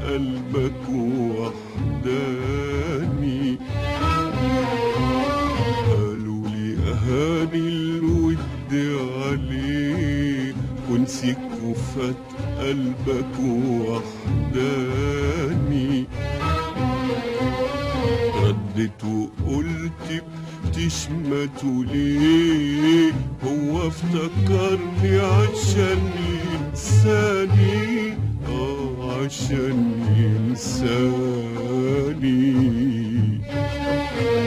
قلبك وحداني قالوا لي أهاني الود عليه ونسيك وفات قلبك وحداني ردت وقلت بتشمتوا ليه هو افتكرني عشان ينساني اه عشان ينساني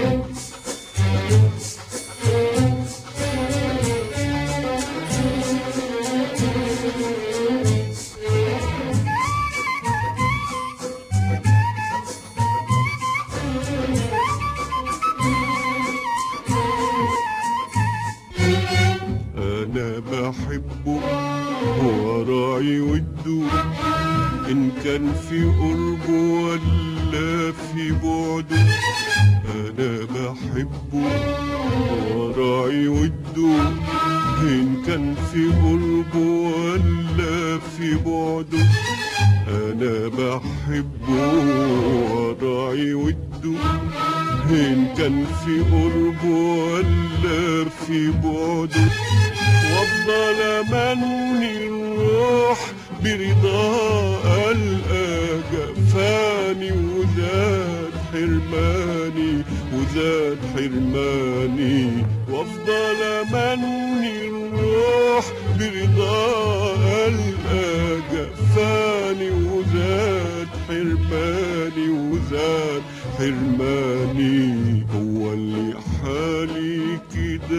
انا بحبه وراعي وده ان كان في قربه ولا في بعده انا بحبه وراعي وده ان كان في قربه ولا في بعده انا بحبه وراعي وده إن كان في قربه ولا في بعده وافضل امني الروح برضا القى جفاني وزاد حرماني وزاد حرماني وافضل امني الروح برضا القى جفاني وزاد حرماني وزاد حرماني هو اللي حالي كده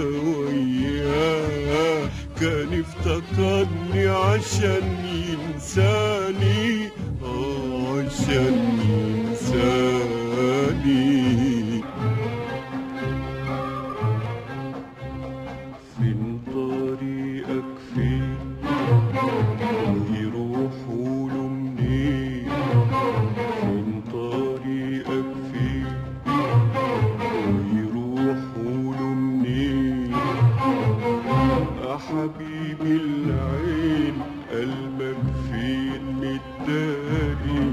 وياه كان افتكرني عشان ينساني اه عشان ينساني فين طريقك فين يروحوا له منين فين طريقك فين ويروحوا له منين يا حبيبي العين قلبك فين متداري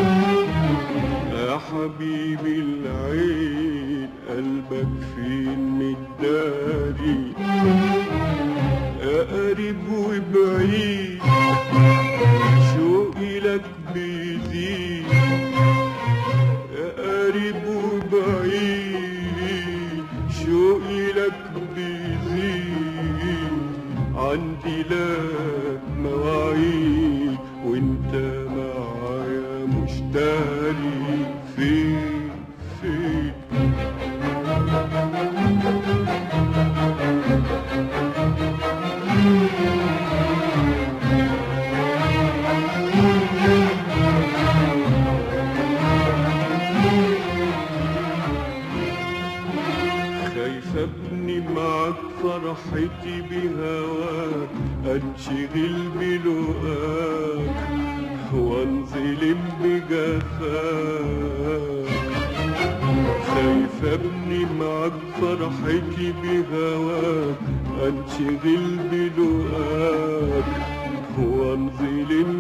يا حبيبي العين قلبك فين متداري يا قريب وبعيد شوقي لك بيزيد يا قريب وبعيد شوقي لك بيزيد عندي لك مواعيد وانت معايا مش داري فين فين خايف ابني معاك فرحتي بهواك انشغل بلقاك وانظلم بجفاك خايف ابني معاك فرحتي بهواك انشغل بلقاك وانظلم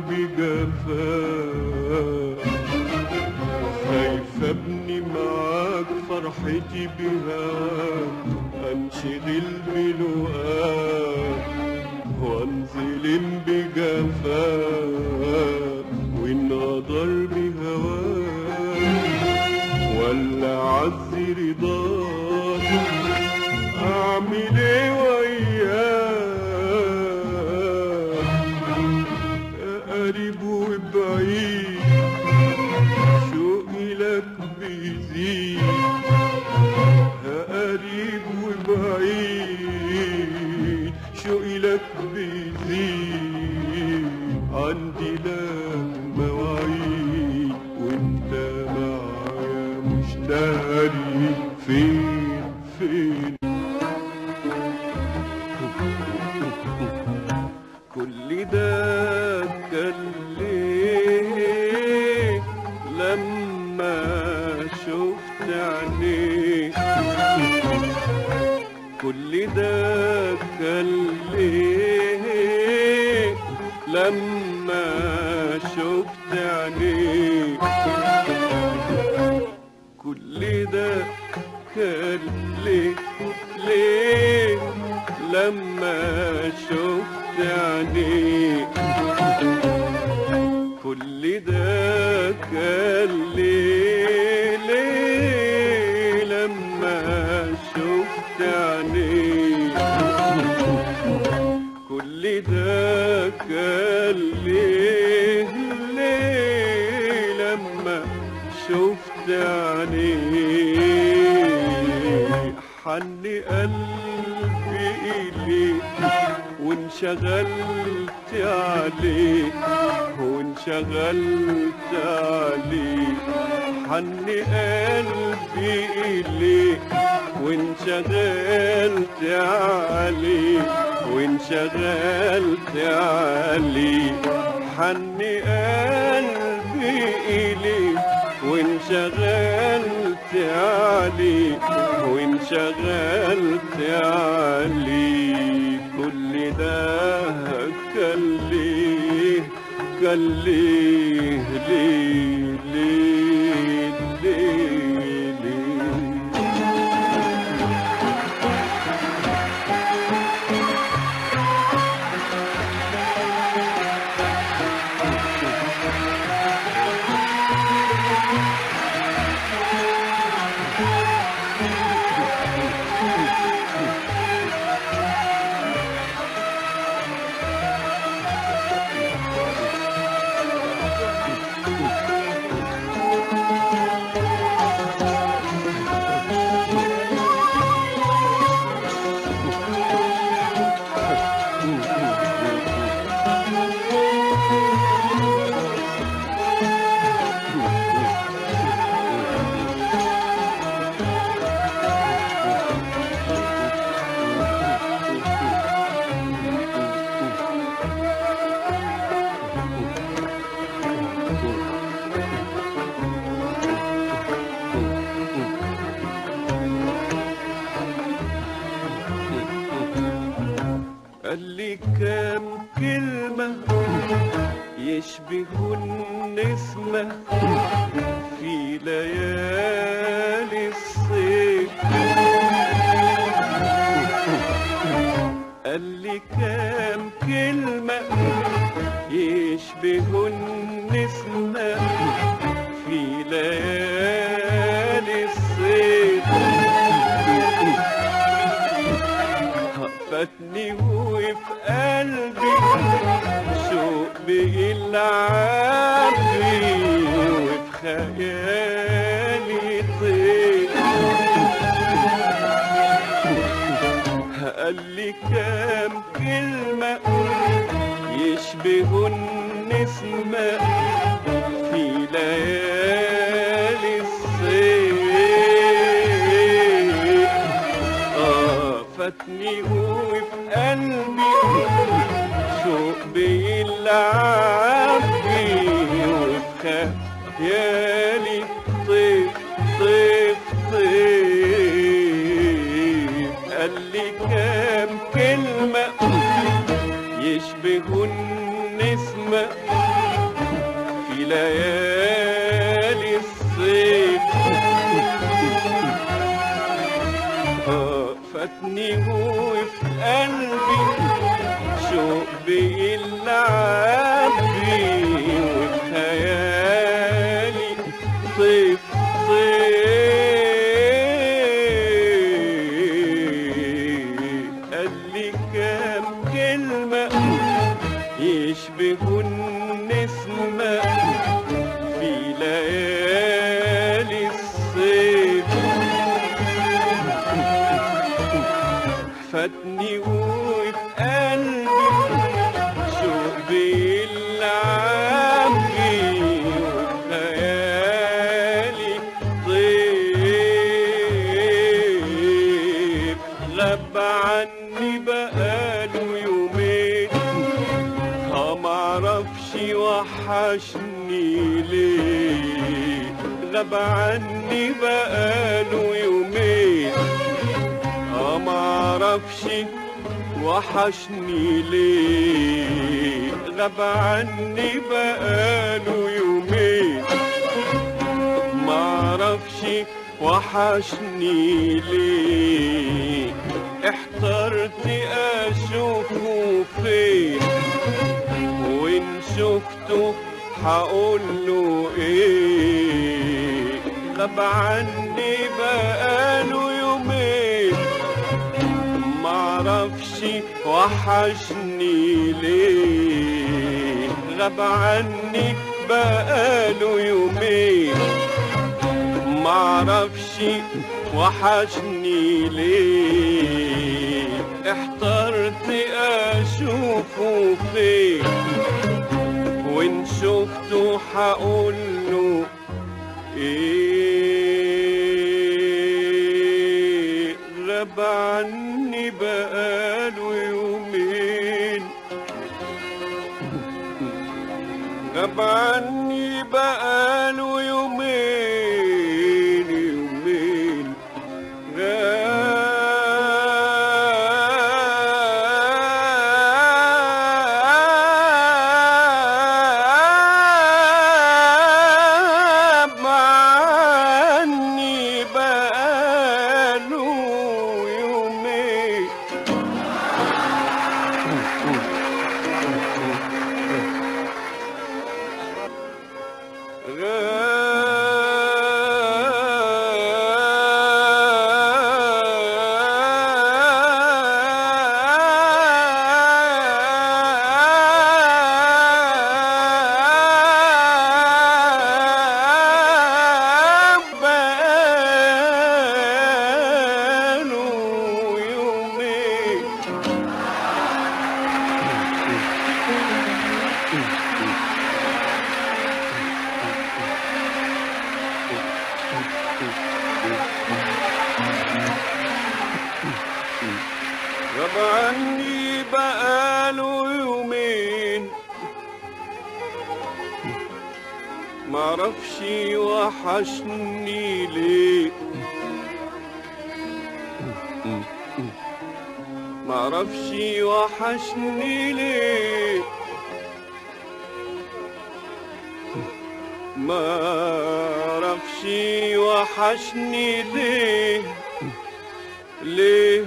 بجفاك خايف ابني معاك فرحتي بهواك انشغل بلقاك وانظلم بجفاك وان غدر بهواك ولا عز رضاك اعمل ايه وياك يا قريب وبعيد شوقي لك بيزيد يا قريب وبعيد شوقي لك بيزيد عندي لك مواعيد وانت معايا مش داري فين فين كل ده كان ليه لما شفت عينيك كل ده كان ليه لما شفت عينيك كل ده كان ليه ليه لما شفت عينيك كل ده كان ليه ليه لما شفت عينيك كل ده كان ليه ليه لما شفت عينيك حن قلبي إليك وانشغلت عليك وانشغلت عليك حن قلبي إليك وانشغلت عليك وانشغلت عليك حن قلبي إليك وانشغلت عليك وانشغلت عليك كل ده كان ليه كان ليه ليه ليه ليه ليه قال لي كام كلمة يشبهوا النسمة في ليالي الصيف قال لي كام كلمة يشبهوا النسمة في ليالي الصيف فاتني وفي قلبي شوق بيلعب وفي خيالي طير قال لي كام كلمة يشبهوا النسمة في ليالي الصيف آه فاتني وفي قلبي شوق بيلعب بيه وفي خيالي طيف طيف طيف قال لي كام كلمة يشبهوا النسمة في ليالي الصيف آه، فاتني وفي قلبي شوق بيلعب بيه وفي خيالي طيف طيف قال لي كام كلمة يشبهوا النسمة في ليالي الصيف فاتني وفي قلبي شوق بيلعب بيه وفي خيالي طيف غاب عني بقاله يومين ها معرفش وحشني ليه غاب عني بقاله يومين اه معرفش وحشني ليه غاب عني بقاله يومين وحشني ليه احترت اشوفه فين وان شفته هقوله ايه غاب عني بقاله يومين معرفش وحشني ليه غاب عني بقاله يومين معرفش وحشني ليه احترت اشوفه فين وان شفته هقوله ايه غاب عني بقاله يومين غاب عني بقاله يومين يومين غاب عني بقاله يومين بقاله يومين غاب عني بقاله يومين معرفش وحشني ليه معرفش وحشني ليه معرفش وحشني ليه ليه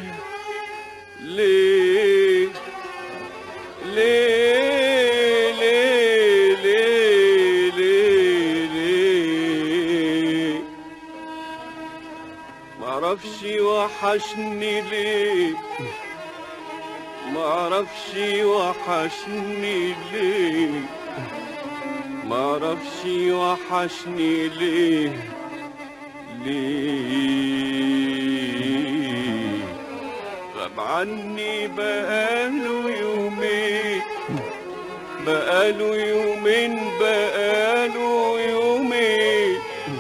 ليه ليه ليه ليه ليه ليه معرفش وحشني ليه معرفش وحشني ليه معرفش وحشني ليه ليه غاب عني بقاله يومين بقاله يومين بقاله يومين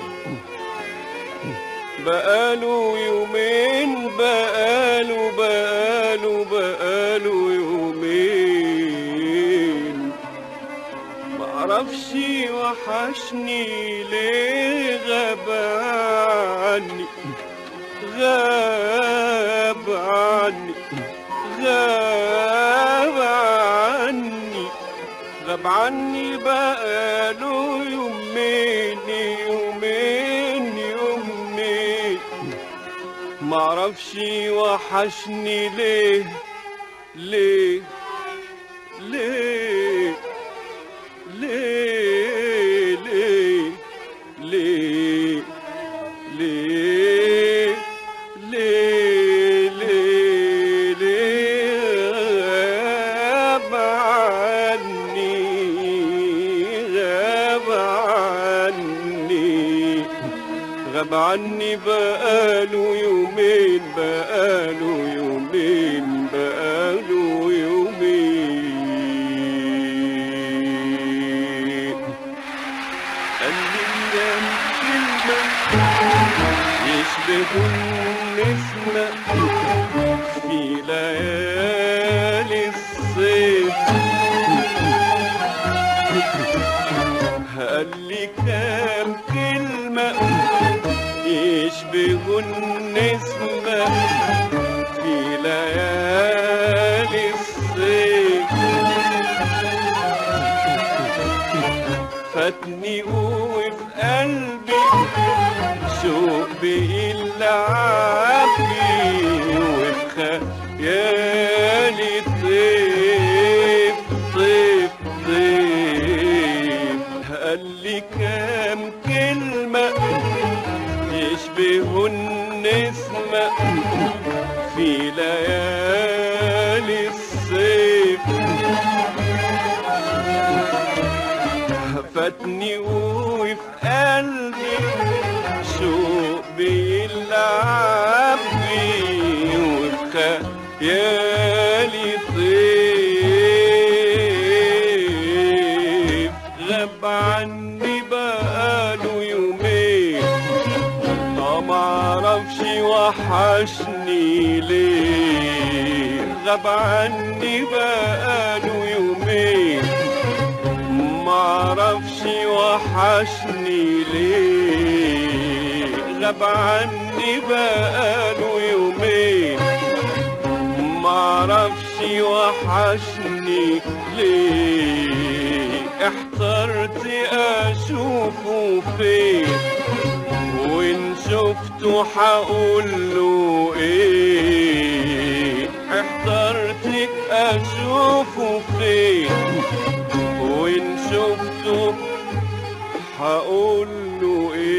بقاله يومين بقاله بقاله بقاله يومين معرفش وحشني ليه غاب عني غاب عني غاب عني غاب عني بقاله يومين يومين يومين معرفش وحشني ليه ليه ليه ليه ليه ليه ليه ليه ليه ليه غاب عني غاب عني غاب عني بقاله يومين بقاله يومين بقاله يومين قال لي ايام كلمة يشبه النسمة في ليالي الصيف قال لي كام كلمة يشبه النسمة في ليالي الصيف فاتني وفي قلبي شوق بيلعبني وفي خيالي طيف طيف طيف قال لي كام كلمة يشبهوا النسمة في ليالي الصيف فاتني وفي قلبي شوق بيلعب بي وفي خيالي طيف غاب عني بقاله يومين ما معرفش وحشني ليه غاب عني بقاله يومين معرفش وحشني ليه غاب عني بقاله يومين معرفش وحشني ليه احترت اشوفه فين وان شفته حقوله ايه احترت اشوفه فين وان شفته هقول له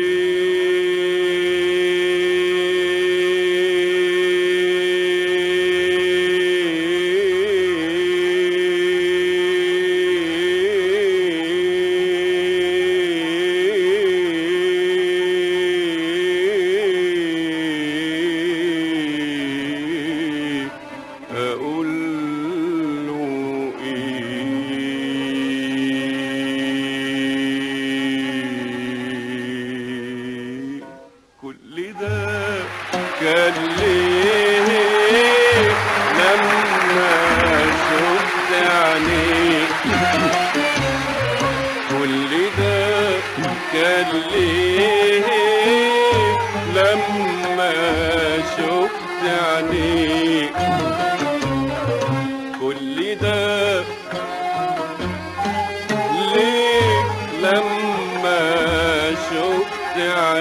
ايه اقول له ايه كل ده كان ليه لما شفت عينيك كل ده كان ليه لما شفت عينيك كل ده ليه لما شفت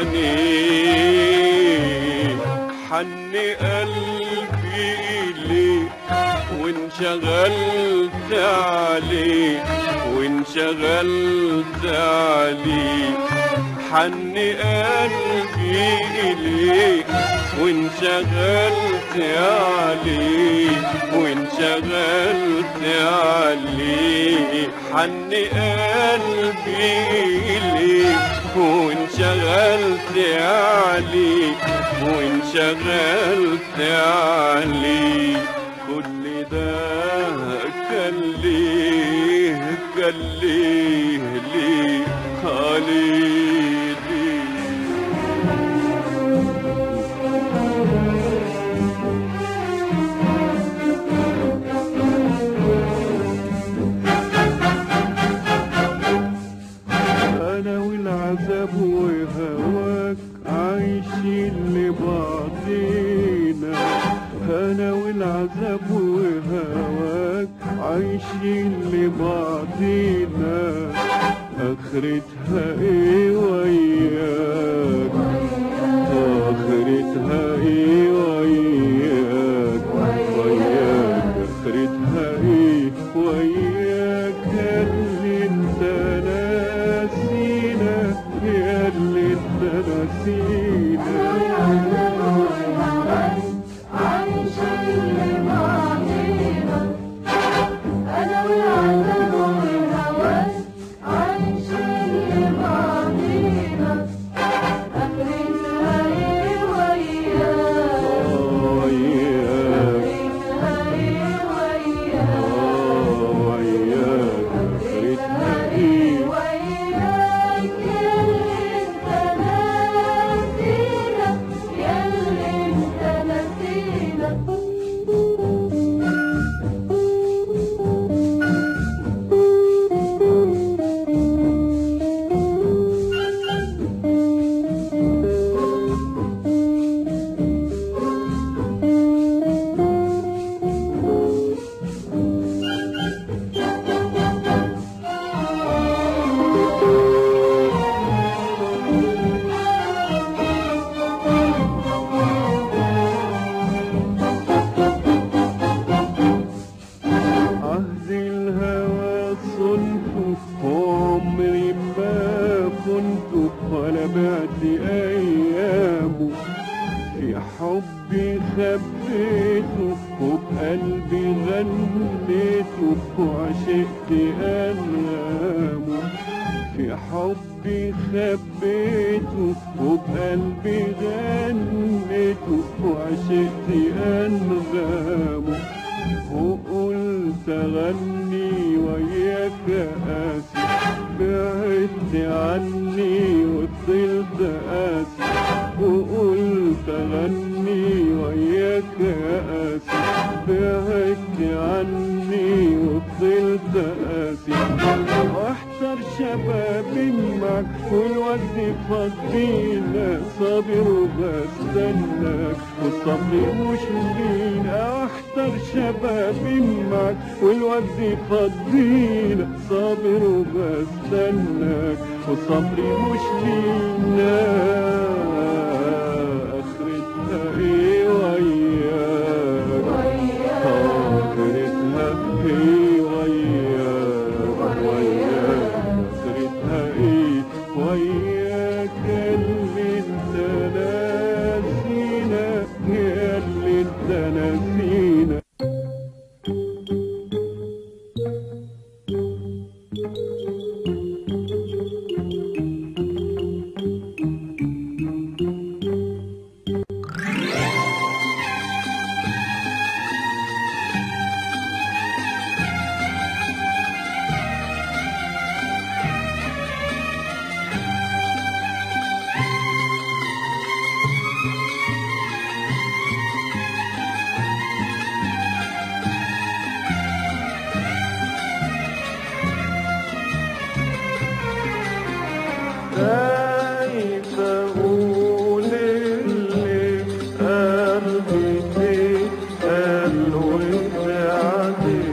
عينيك حن قلبي ليه وانشغلت عليك وانشغلت عليك حن قلبي إليك وانشغلت عليك وانشغلت عليك حن قلبي إليك وانشغلت عليك وانشغلت عليك كل ده كان ليه كان ليه ليه عليه ليه انا والعذاب وهواك عايشين لبعضينا انا والعذاب وهواك عايشين لبعضينا اخرتها ايه وياك اخرتها ايه وياك وياك اخرتها ايه وياك اللي انت ناسينا يا اللي انت ناسينا عايشين لبعضينا سميته ولا بعت أيامه في حبي خبيته وبقلبي غنيته وعشقت أنغامه في حبي خبيته وبقلبي غنيته وعشقت أنغامه وقلت أغني وياك قاسي بعدت عني وفضلت قاسي وقلت أغني وياك قاسي بعدت عني وفضلت قاسي واحتر شبابي معك والوقت فضينا صابر وبستناك والصبر مش لينا احتر شبابي معك والوقت فضينا صابر وبستناك والصبر مش لينا اخرتها ايه وياك اخرتها ايه وياك وياك اخرتها ايه وياك اللي انت ناسينا يا اللي انت ناسينا خايف اقول اللي قلبي فيه قال وسعدي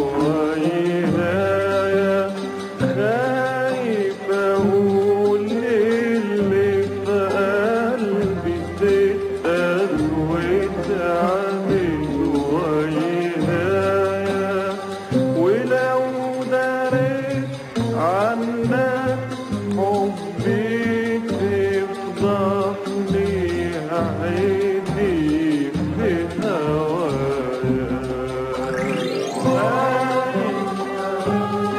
وعينايا خايف اقول اللي في قلبي فيه قال وسعدي وعينايا ولو دريت عنك حبي تفضحني عيني في هوايا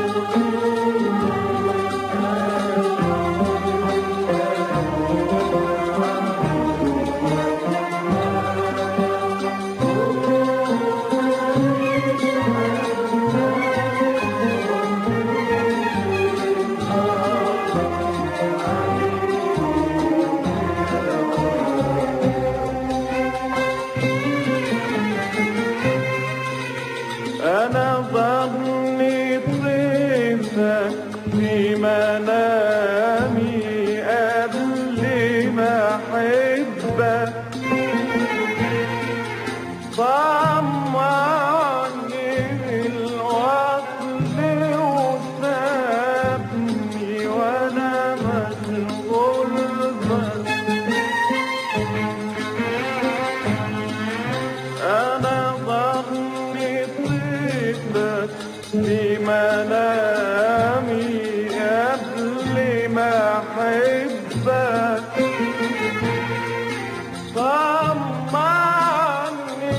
أنا ظني طيفك في منامي قبل ما أحبك طمعني الوصل وسابني وأنا مشغول بك أنا ظني طيبك في منامي قبل ما أحبك طمعني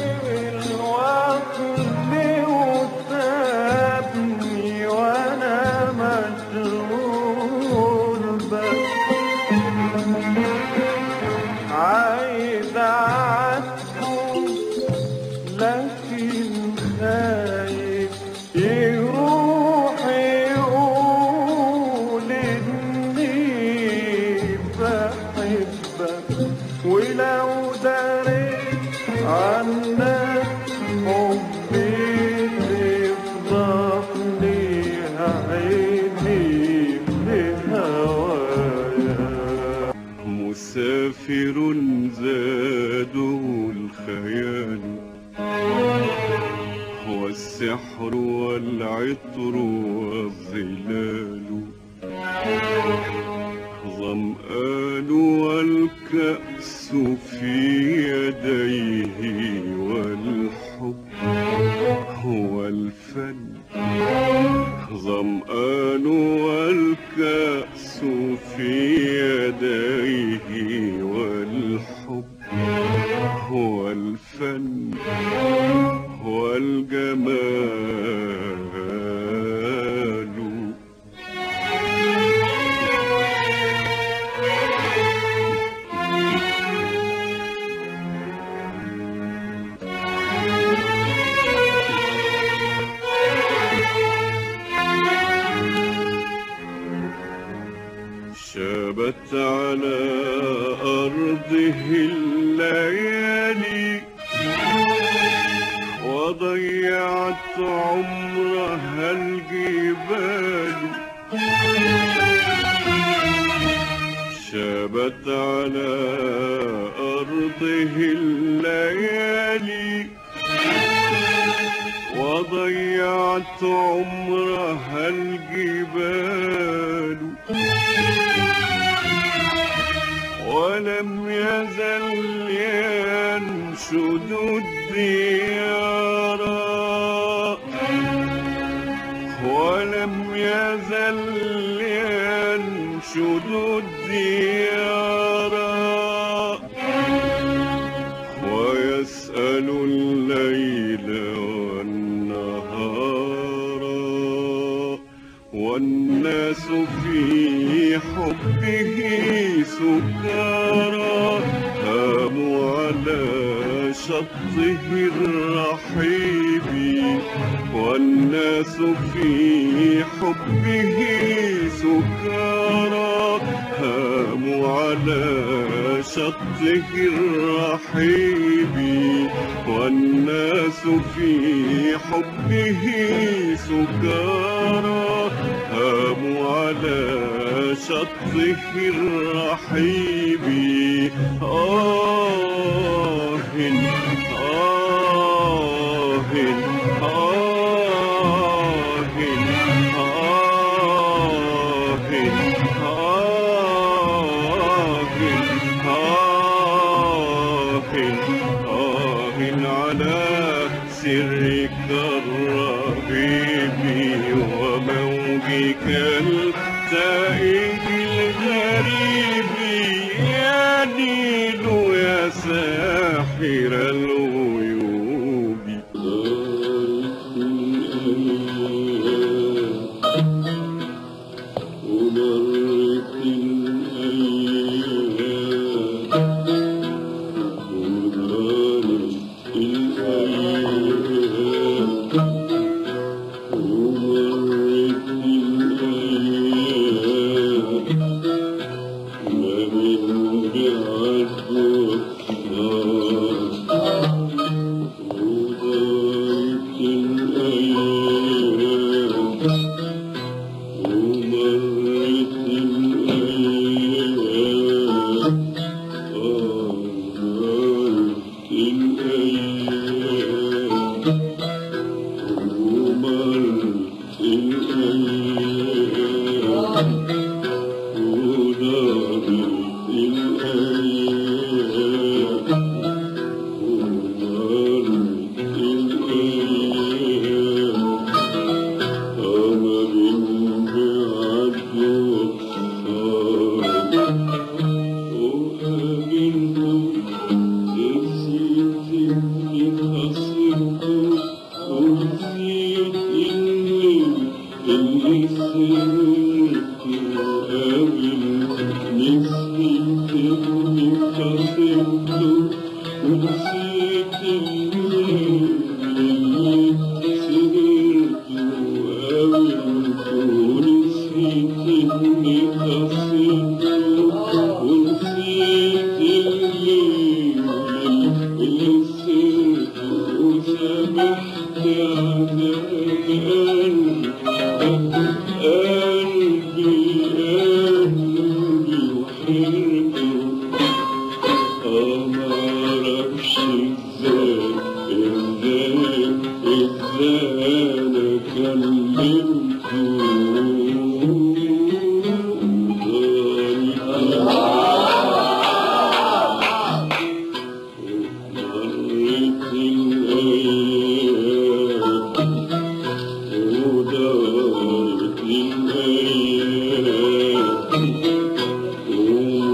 الوصل وسابني وأنا مشغول بك عايز أعاتبه لكن خايف يروح يقول إني بحبك ولو دريت عنك حبي تفضحني عيني في هوايا مسافر زاده الخيال والسحر والعطر والظلال ظمآن والكأس في يديه والحب هو الفن ظمآن والكأس في يديه والحب والفن والجمال شابت على أرضه الليالي وضيعت عمرها الجبال شابت على أرضه الليالي وضيعت عمرها الجبال ولم يزل ينشد الديار ولم يزل ينشد الديار ويسأل الليل والنهار والناس في حبه سكارى هاموا على شطه الرحيب والناس في حبه سكارى هاموا على شطه الرحيب والناس في حبه سكارى هاموا على شطه الرحيب آه آه آه آه آه على سرك الرهيب وموجك التائه الغريب يا نيل يا ساحر الغيوب ومرت الأيام ومرت الأيام ومرت الأيام ما من بعد وقتها وضاعت الأيام ومرت الأيام مرت الأيام ومرت الأيام ودارت الأيام ومرت الأيام أمر بعد وقصار وقابلت نسيت إني خسرت ونسيت إني اللي سرت وقابلت نسيت إني خسرت ونسيت إني اللي سرت وقابلت ونسيت إني خسرت ونسيت الليل اللي سرت وسامحت عذاب قلبي قلبي وحيرته معرفش ازاي ازاي ازاي انا كلمته مرت الايام ودارت الايام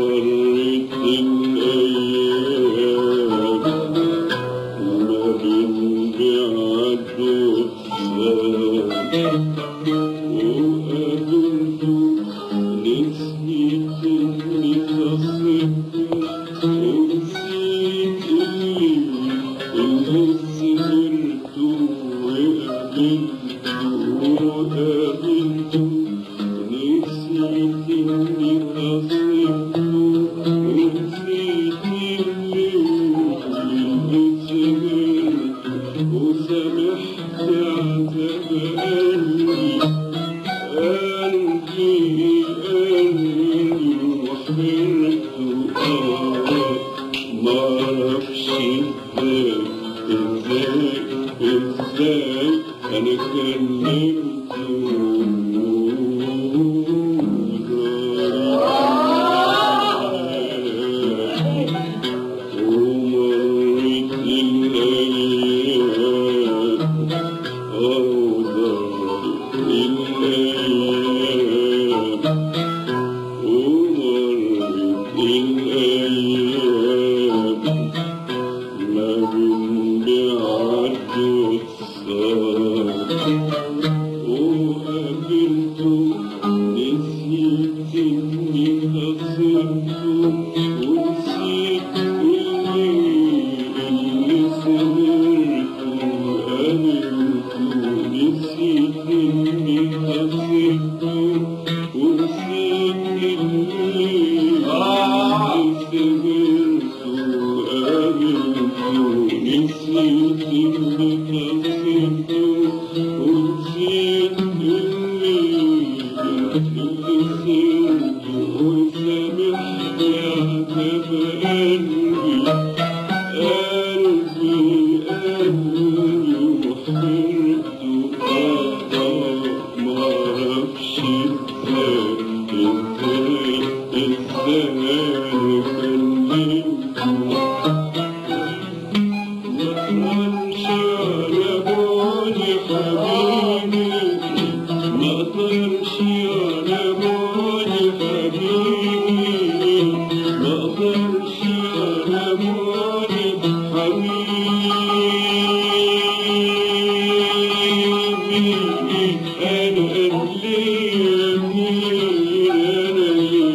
حرته آه معرفش ازاي ازاي ازاي انا كلمته ومرت الايام أوضرت الايام ومرت الايام ما بين بعد والصار وقابلته نسيت اني خسرته ونسيت اللي اللي سهرته قابلته نسيت اني خسرته ونسيت اللي سهرته قابلته نسيت اني خسرته ونسيت اللي اللي سهرته وسامحني عتب قلبي قلبي قلبي وحرته آه معرفش ازاي ازاي ازاي كلمته مقدرش على بعدي حبيبي مقدرش على بعدي حبيبي مقدرش على بعدي حبيبي انا اللي مين انا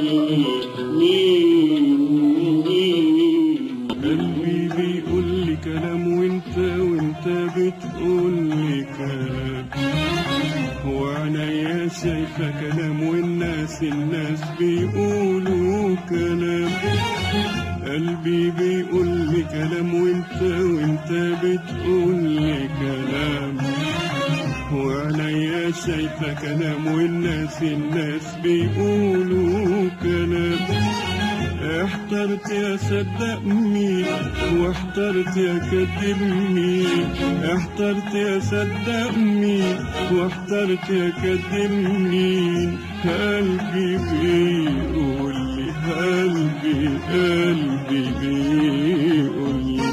مين مين قلبي بيقول لي كلام وانت وانت بتقول لي كلام وعينيا شايفة كلام والناس الناس بيقولوا كلام قلبي بيقول لي كلام وانت وانت بتقول لي كلام وعينيا شايفة كلام والناس الناس بيقولوا كلام احترت يا صدق مين واحترت يا كذب مين احترت يا صدق مين واحترت يا كذب مين قلبي بيقول لي قلبي قلبي بيقول لي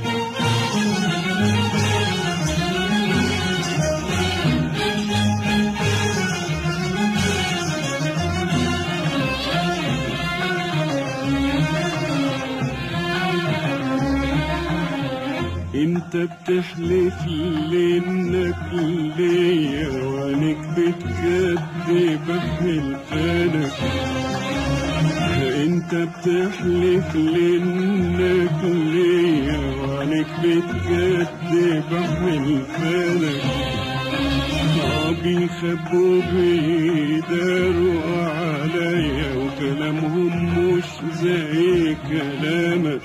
انت بتحلف لي انك ليا وعينك بتكذب حلفانك انت بتحلف لي انك ليا وعينك بتكذب حلفانك آه بيخبوا بيداروا عليا وكلامهم مش زي كلامك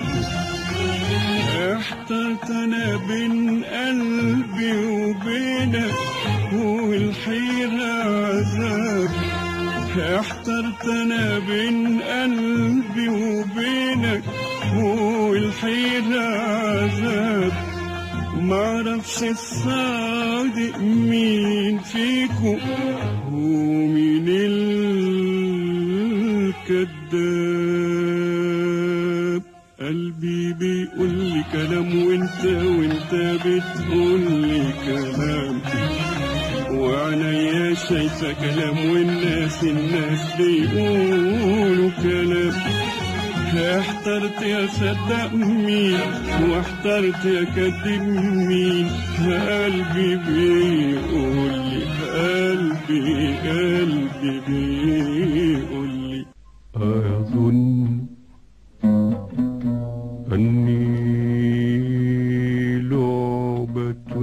احترت انا بين قلبي وبينك والحيرة عذاب احترت انا بين قلبي وبينك والحيرة عذاب معرفش الصادق مين فيكو ومين الكذاب قلبي بيقول لي كلام وانت وانت بتقول لي كلام وعينيا شايفة كلام والناس الناس بيقولوا كلام احترت يا صدق مين واحترت يا كذب مين قلبي بيقول لي قلبي قلبي بيقول لي أظن أني لعبة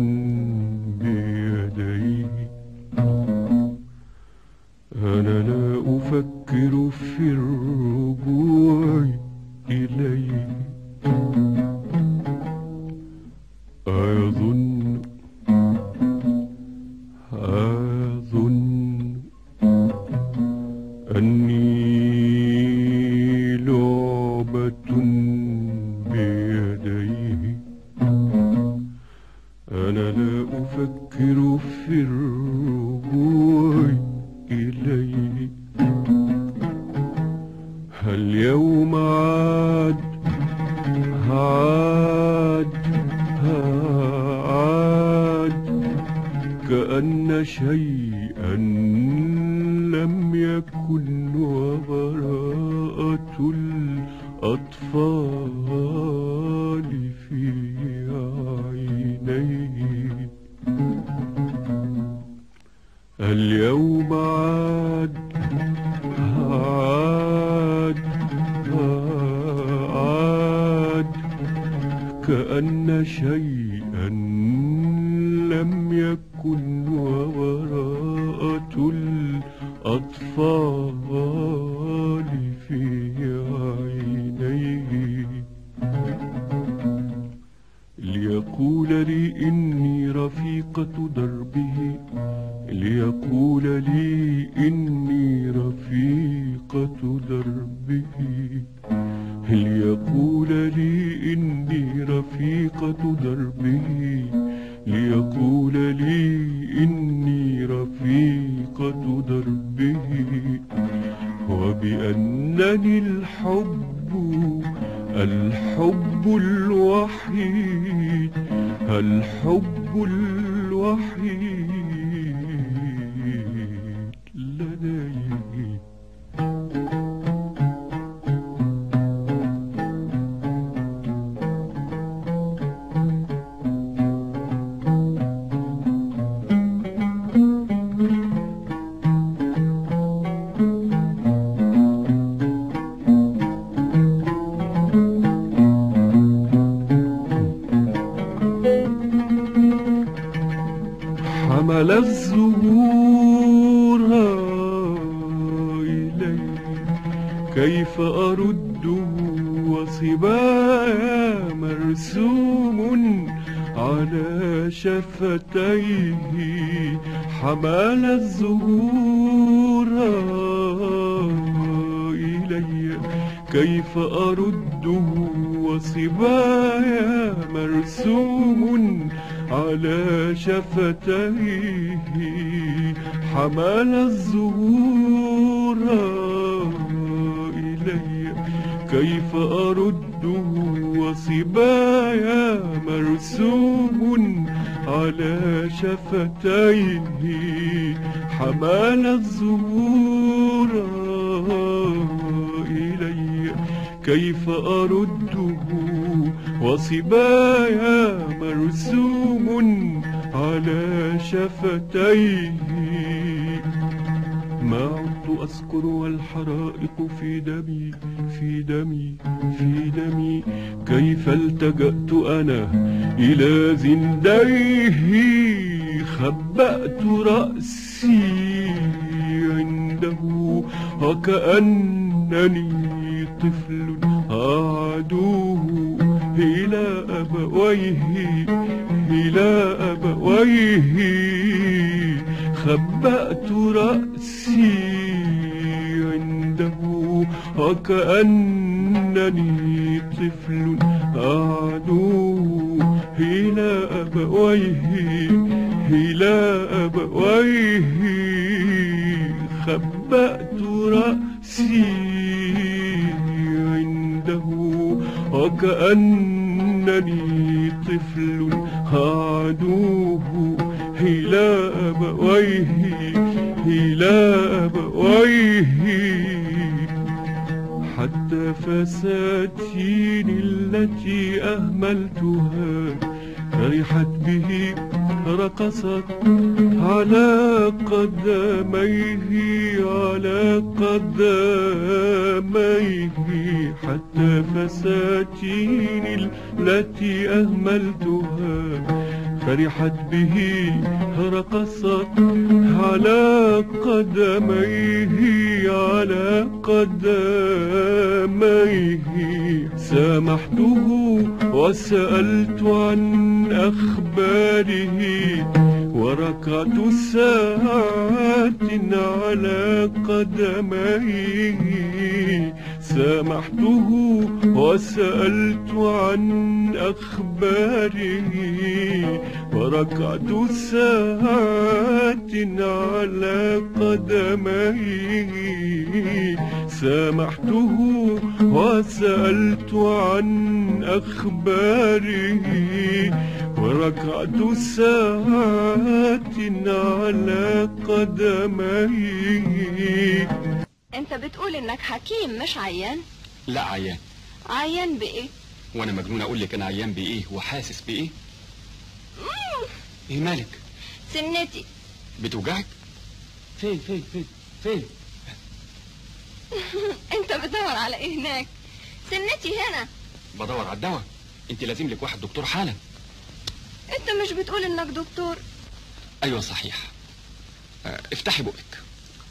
بيدي أنا لا أفكر في الرجوع إليه أظن أظن أني اليوم عاد عاد عاد كأن شيئا لم يكن وبراءة الأطفال في عينيه اليوم عاد عاد عاد كأن شيئا لم يكن وبراءة الأطفال في عينيه ليقول لي إني رفيقة دربه ليقول لي إني رفيقة دربه ليقول لي إني رفيقة دربه ليقول لي إني رفيقة دربه وبأنني الحب الحب الوحيد الحب الوحيد لديه حمل الزهور إلي كيف أرده وصبايا مرسوم على شفتيه حمل الزهور إلي كيف أرده وصبايا مرسوم على شفتيه حمل الزهور إلي كيف أرده وصبايا مرسوم على شفتيه حمل الزهور إلي كيف أرده وصبايا مرسوم على شفتيه ما عدت أذكر والحرائق في دمي في دمي في دمي كيف التجأت أنا إلى زنديه خبأت رأسي عنده وكأنني طفل أعدوه إلى أبويه إلى أبويه خبأت رأسي عنده وكأنني طفل أعدوه إلى أبويه إلى أبويه خبأت رأسي عنده وكأنني طفل أعدوه إلى أبويه إلى أبويه حتى فساتين التي أهملتها فرحت به رقصت على قدميه على قدميه حتى فساتين التي أهملتها فرحت به رقصت على قدميه على قدميه سامحته وسألت عن أخباره وركعت ساعات على قدميه سامحته وسألت عن أخباره وركعت ساعات على قدميه سامحته وسألت عن أخباره وركعت ساعات على قدميه انت بتقول انك حكيم مش عيان لا عيان عيان بايه وانا مجنون اقول لك انا عيان بايه وحاسس بايه ايه مالك سنتي بتوجعك فين فين فين فين انت بتدور على ايه هناك سنتي هنا بدور على الدواء انت لازم لك واحد دكتور حالا انت مش بتقول انك دكتور ايوه صحيح آه، افتحي بقك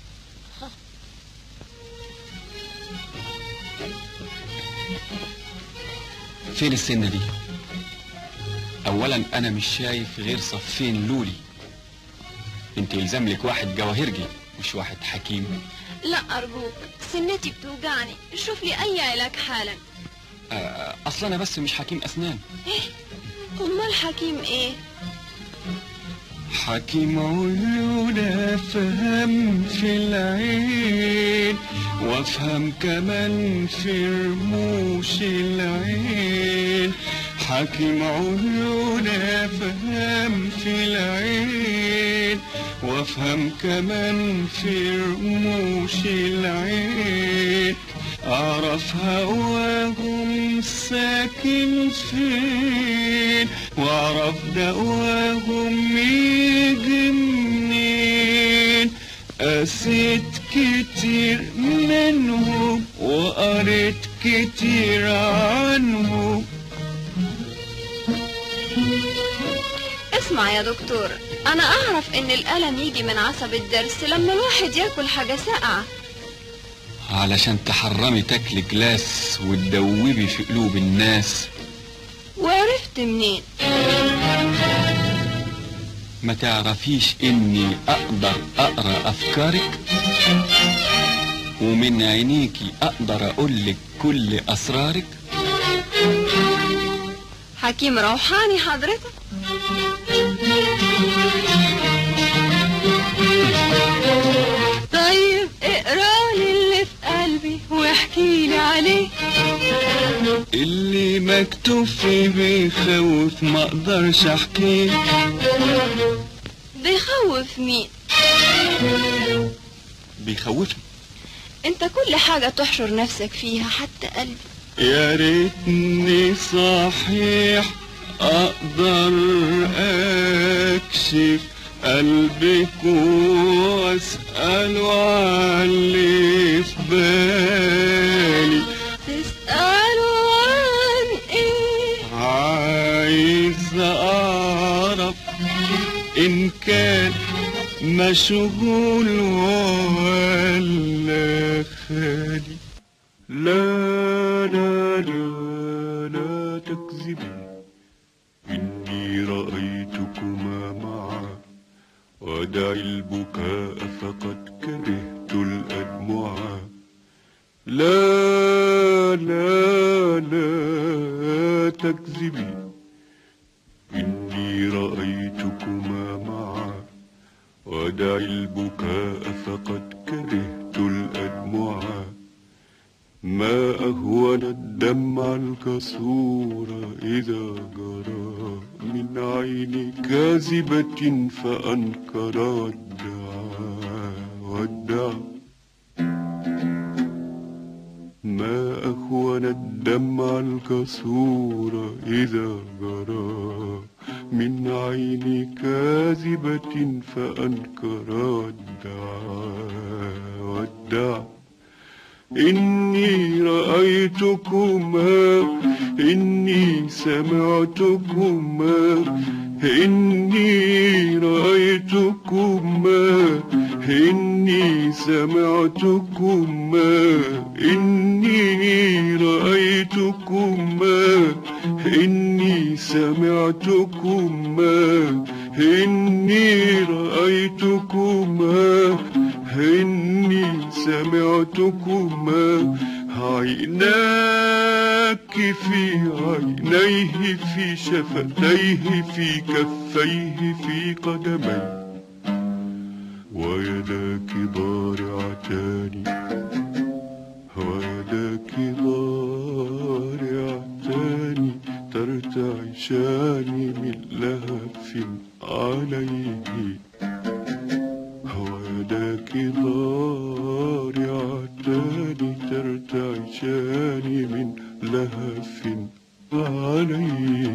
فين السنة دي اولا انا مش شايف غير صفين لولي انت يلزم لك واحد جواهرجي مش واحد حكيم لا ارجوك سنتي بتوجعني شوف لي اي علاج حالا آه، اصلا انا بس مش حكيم اسنان امال حكيم ايه حكيم عيون افهم في العين وافهم كمان في رموش العين حكيم عيون افهم في العين وافهم كمان في رموش العين اعرف هواهم ساكن فين واعرف دواهم يجي منين قسيت كتير منهم وقريت كتير عنهم اسمع يا دكتور انا اعرف ان الالم يجي من عصب الضرس لما الواحد ياكل حاجه ساقعه علشان تحرمي تاكلي جلاس وتدوبي في قلوب الناس وعرفت منين ما تعرفيش اني اقدر اقرا افكارك ومن عينيكي اقدر اقولك كل اسرارك حكيم روحاني حضرتك طيب اقرالي اللي في قلبي واحكي لي عليه اللي مكتوب فيه بيخوف ما اقدرش احكيه بيخوف مين بيخوفني انت كل حاجة تحشر نفسك فيها حتى قلبي يا ريتني صحيح اقدر اكشف قلبك واساله على اللي في بالي تسألوا عن ايه عايز اعرف ان كان مشغول ولا خالي لا لا لا لا تكذبي إني رأيتكما معا ودعي البكاء فقد كرهت الأدمعا لا لا لا تكذبي إني رأيتكما معا ودعي البكاء فقد كرهت الأدمعا ما أهون الدمع الكسور إذا جرى من عين كاذبة فأنكر الدعاء والدعاء ما أهون الدمع الكسور إذا جرى من عين كاذبة فأنكر الدعاء والدعاء إني رأيتكما إني سمعتكما إني رأيتكما إني سمعتكما إني رأيتكما إني سمعتكما إني رأيتكما إني سمعتكما عيناك في عينيه في شفتيه في كفيه في قدميه ويداك ضارعتان ويداك ضارعتان ترتعشان من لهف عليه ويداك ضارعتان ترتعشان من لهف عليه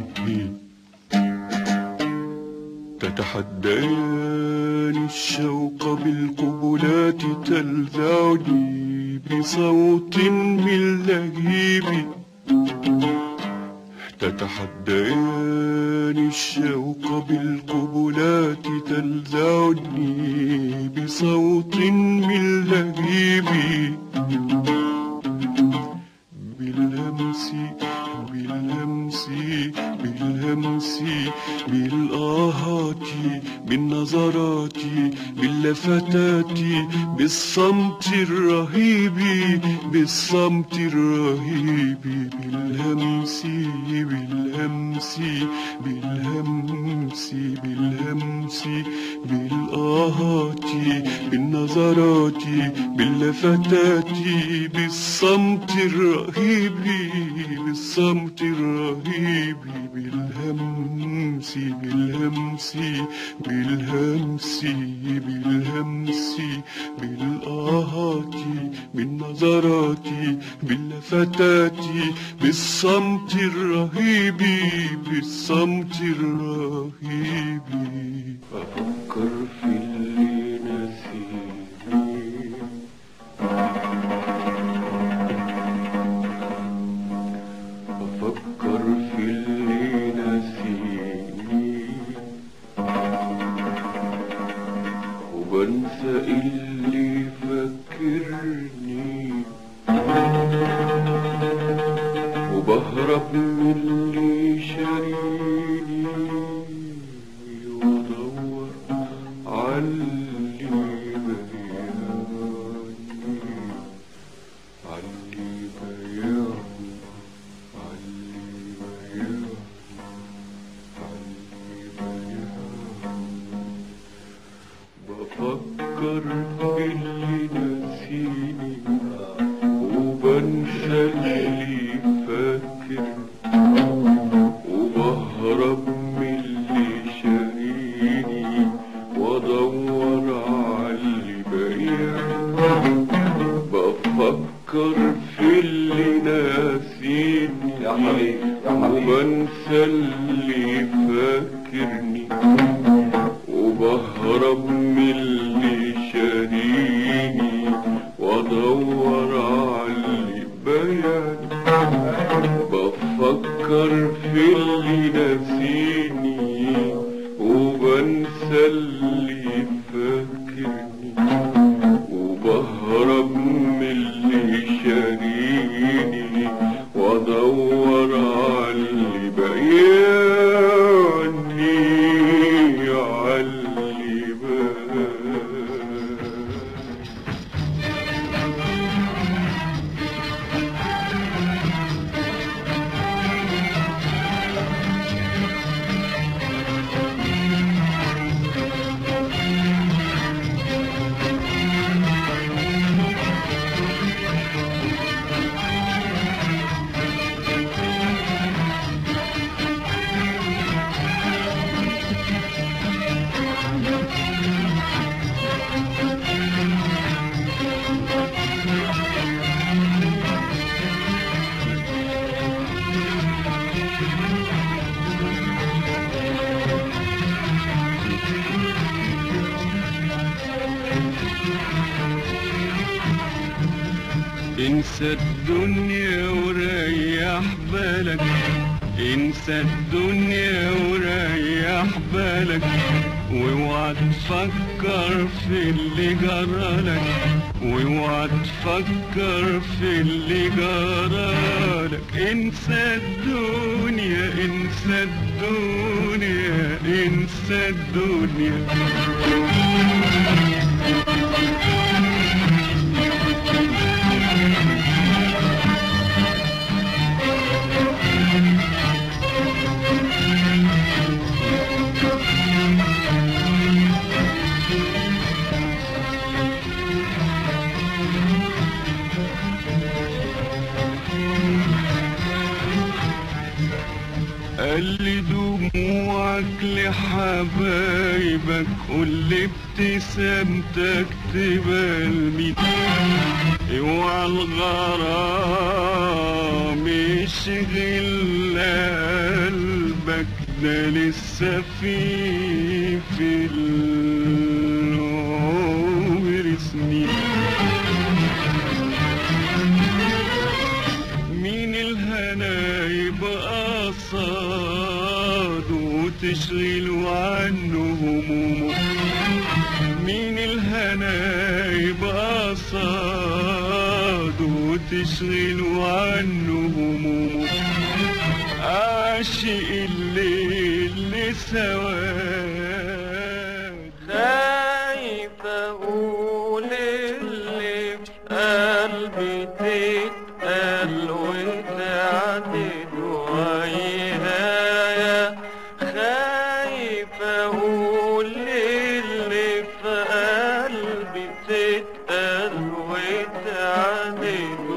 تتحديان الشوق بالقبلات تلذعني بصوت من لهيب تتحديان الشوق بالقبلات تلذعني بصوت من لهيب بالهمس بالهمس بالهمس بالآهات بالنظرات باللفتات بالصمت الرهيب بالصمت الرهيب بالهمس بالهمس بالهمس بالهمس بالآهات بالنظرات باللفتات بالصمت الرهيب بالصمت الرهيب بالهمس بالهمس بالهمس بالهمس بالآهات بالنظرات باللفتات بالصمت الرهيب بالصمت الرهيب أفكر في اللي نسيني أفكر في اللي نسيني وبنسى اللي فكرني وبهرب من اللي شاريني وادور عاللي بيعني عاللي بيعني عاللي بيعني عاللي بيعني بفكر في اللي نسيني وبنسى اللي فاكر وبهرب من اللي شاريني وادور عاللي بايعني بفكر في اللي ناسيني يا حبيبي، يا حبيبي. وبنسى اللي فاكرني وبهرب من اللي شاريني وادور عاللي بياني بفكر في اللي ناسيني وبنسى اللي فاكرني وبهرب من اللي شاريني وادور عاللي بياني عاللي بياني انسى الدنيا وريح بالك انسى الدنيا وريح بالك واوعى تفكر في اللي جرالك واوعى تفكر في اللي جرالك انسى الدنيا انسى الدنيا انسى الدنيا خلي دموعك لحبايبك قول ابتسامتك تبقى لمين اوعى الغرام يشغل قلبك ده لسه في في العمر سنين مين الهنا يبقى قصاد وتشغله عنه همومه مين الهنا يبقى قصاد وتشغله عنه همومه عاشق الليل لسواد خايف اقول اللي في قلبي تتقل وتعدد ويايا خايف اقول اللي في قلبي تتقل وتعدد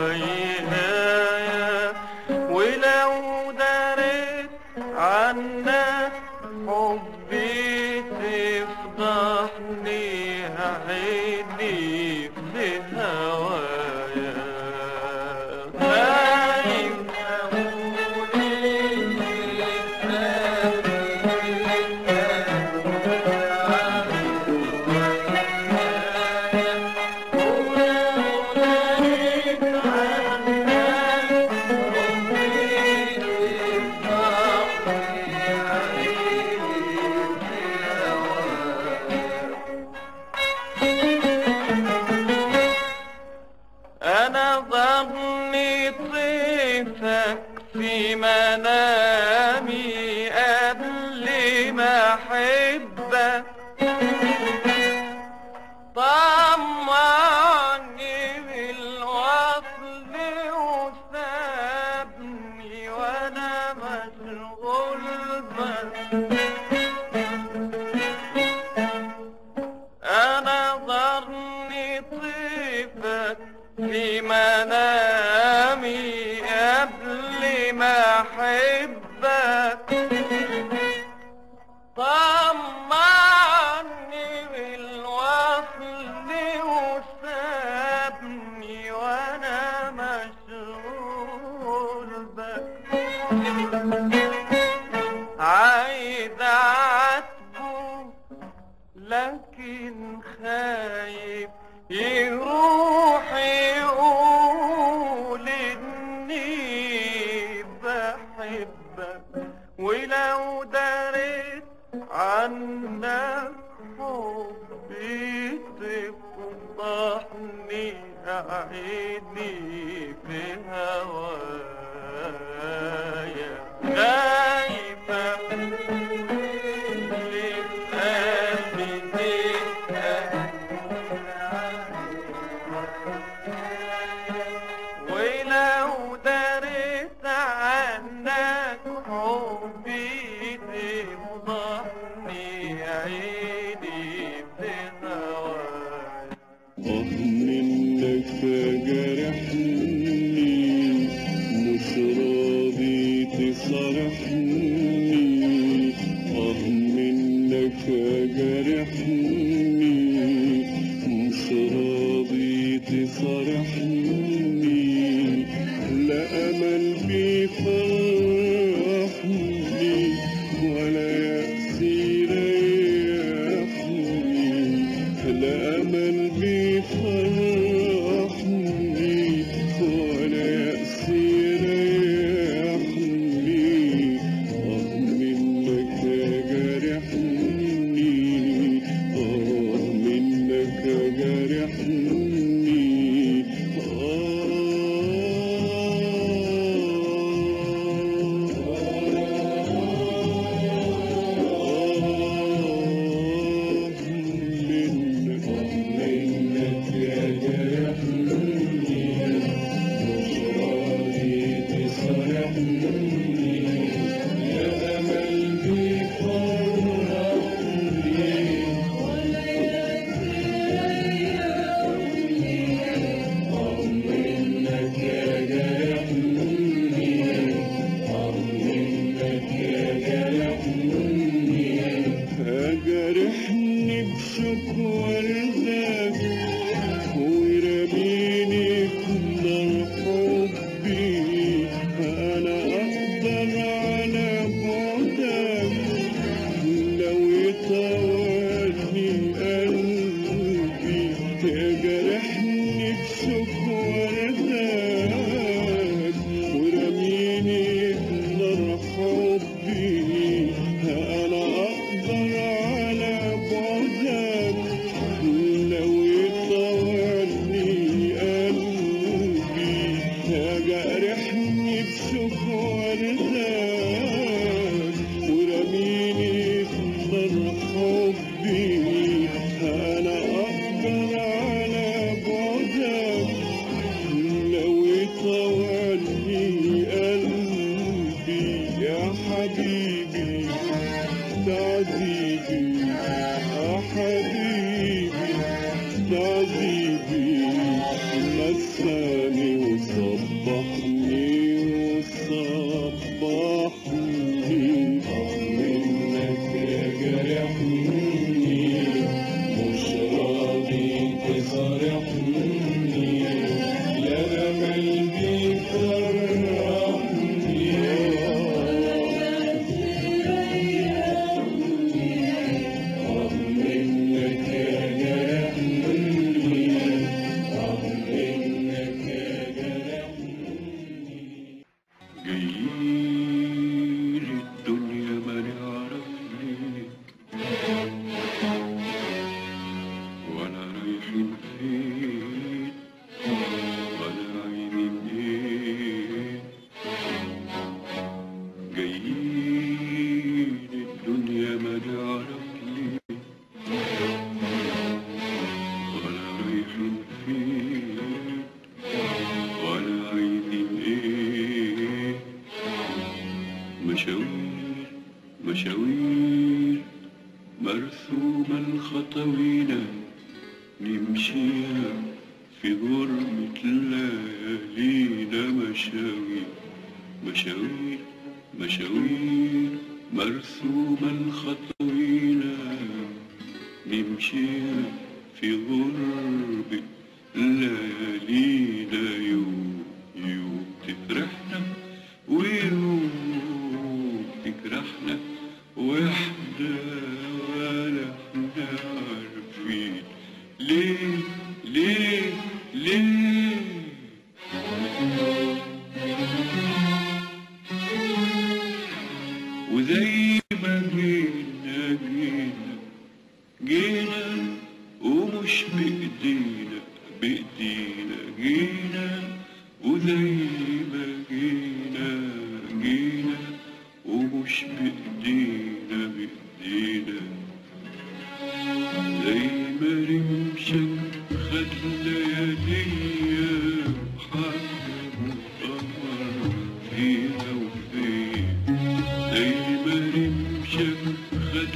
ويايا ولو دريت عنك حبي تفضحني عيني في هوايا خايف أقول أنا ظني طيفك في منامي قبل ما أحبك طمعني بالوصل وسابني وأنا مشغول بك أنا ظني طيفك في منامي قبل ما أحبك طمعني بالوصل وسابني وأنا مشغول بك عايز أعاتبه لكن خايف يروح يقول اني بحبك ولو دريت عنك حبي تفضحني عيني في هوايا خايفة ولو دريت عنك حبي تفضحني عيني في هواك آه منك جرحني مش راضي تصرحني آه منك جرحني مش راضي تصرحني لا أمل بيفرحني ولا يأس يريحني لا أمل بيفرحني ولا يأس يريحني آه منك جرحني آه منك جرحني آه الشوق وردان ورميني في نار حبي انا اقدر على بعدك لو يطولني قلبي يا حبيبي تعذيبي يا حبيبي تعذيبي مساني وصبحني وصبحني منك يا جرحني مش راضي تصرحني يا قلبي فرحني منك يا جرحني منك يا جرحني جايين الدنيا ما نعرف ليك ولا رايحين فين ولا عايزين ايه جايين الدنيا ما نعرف ليه ولا رايحين فين ولا عايزين ايه مشاوير مشاوير مرسومة الخطوينة نمشيها في غربة ليالينا مشاوير مشاوير مشاوير مرسومة الخطوينة نمشيها في غربة ليالينا يوم يوم تفرحنا ويوم تجرحنا واحنا ولا احنا عارفين ليه ليه ليه وزي ما جينا جينا جينا ومش بإيدينا بإيدينا جينا وزي ما جينا جينا ومش بإيدينا بإيدينا زي ما رمشك خد لياليا وحكم قمر فيها وفين زي ما رمشك خد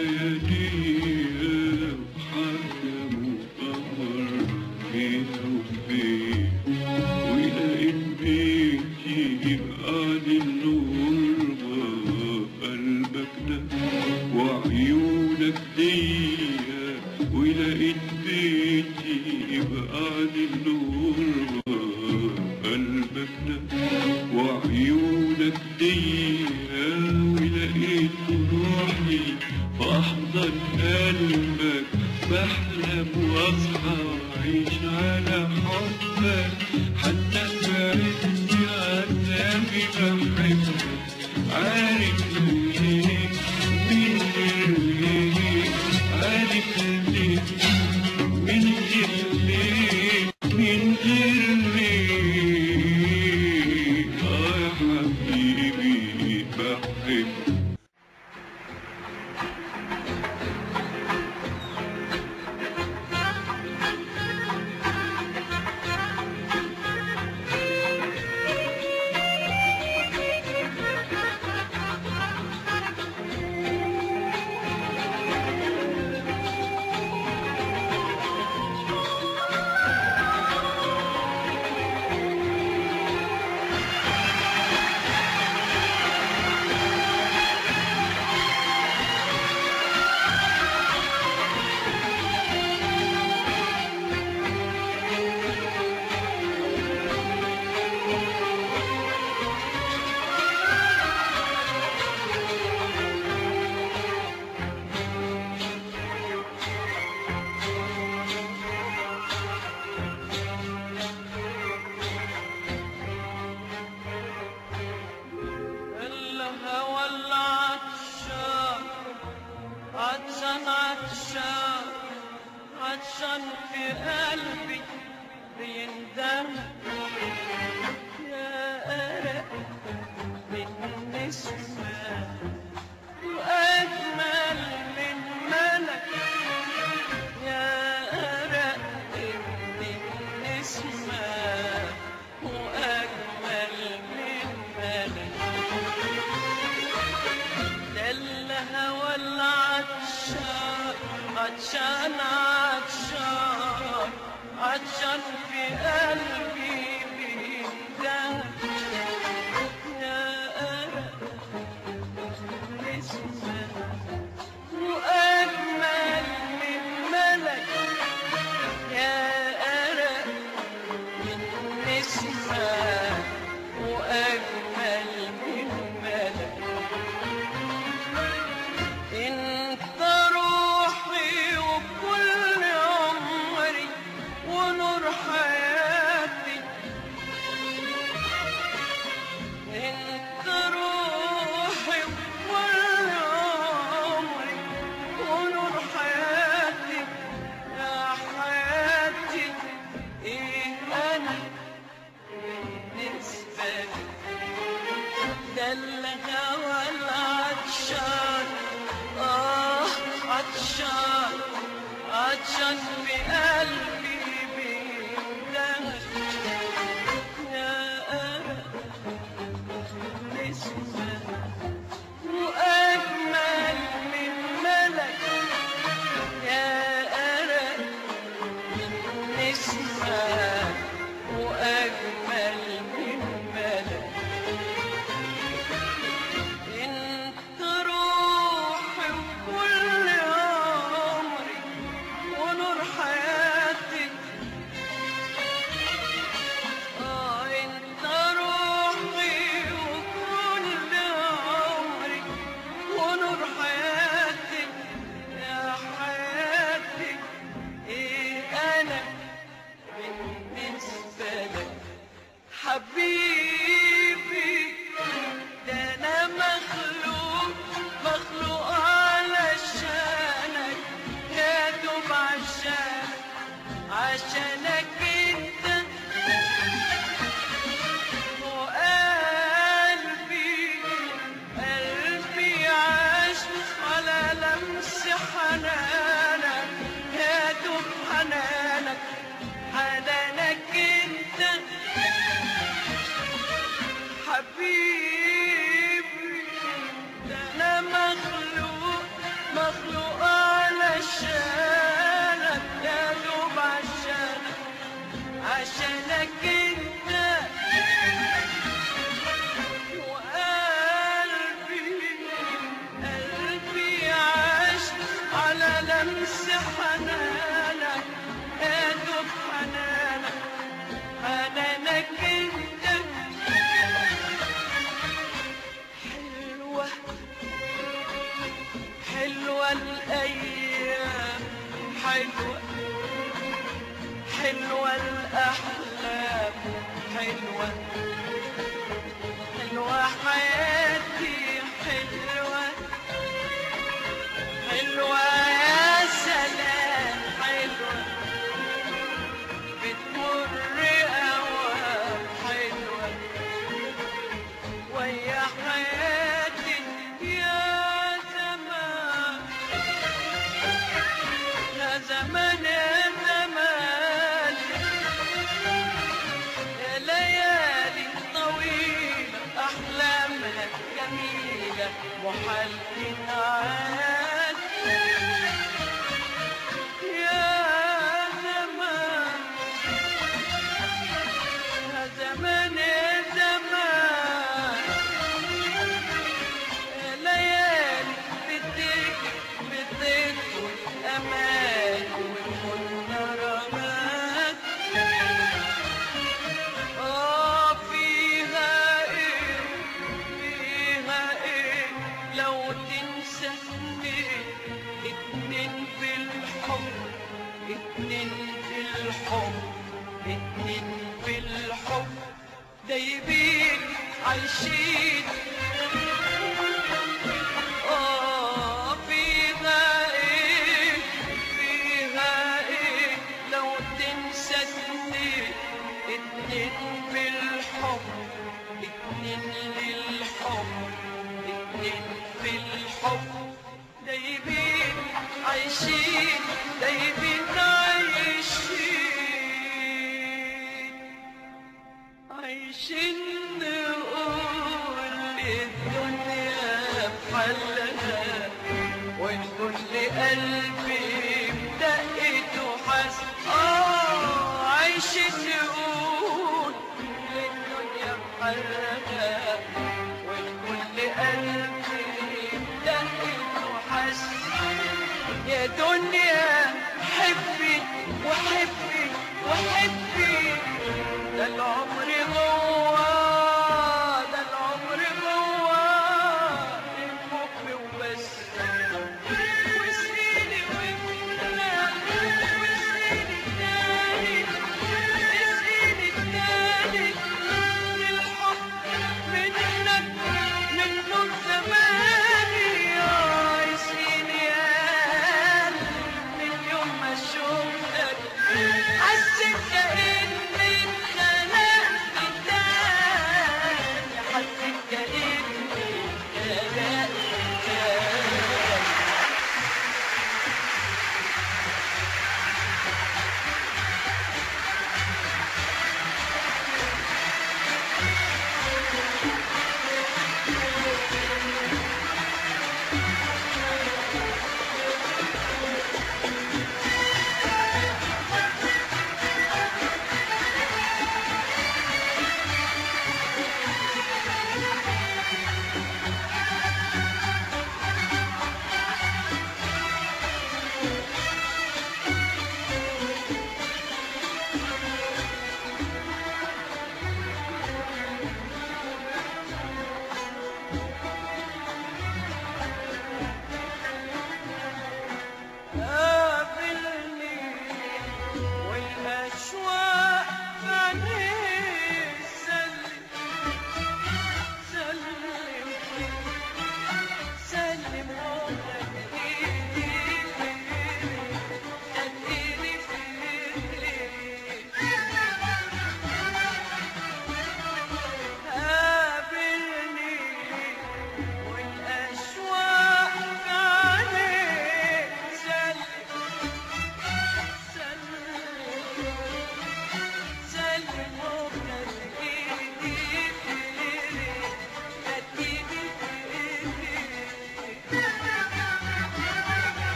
لياليا وحكم قمر فيها وفين ولقيت بيتي بعد الغربة قلبك ده وعيونك ديا ولقيت بيتي بعد الغربة قلبك ده وعيونك ديا ولقيت روحي في أحضن قلبك بحلم واصحى وأعيش على حبك حتى بعدني عذابي بحبك عارف ليه من غير ليه عارف ليه من غير ليه من غير ليه آه يا حبيبي بحبك جميلة محال تنعاد يا زمان يا زمان يا زمان يا ليالي بدك بدك أمان وكنا رماد آه فيها إيه فيها إيه لو تنسى اتنين اتنين في الحب اتنين في الحب اتنين في الحب دايبين عايشين آه فيها إيه فيها إيه لو تنسى اتنين اتنين في الحب اتنين للحب اتنين في الحب دايبين عايشين دايبين عايشين عايشين نقول الدنيا بحلها والكل قلبي بدقت وحس اه عايشين نقول الدنيا بحلها والكل قلبي بدقت وحس يا دنيا حبي وحبي وحبي ده العمر جوا ده العمر جوا الحب وبس واسقيني واملا واسقيني تاني اسقيني تاني للحب منك من نور زماني يا اسقيني يا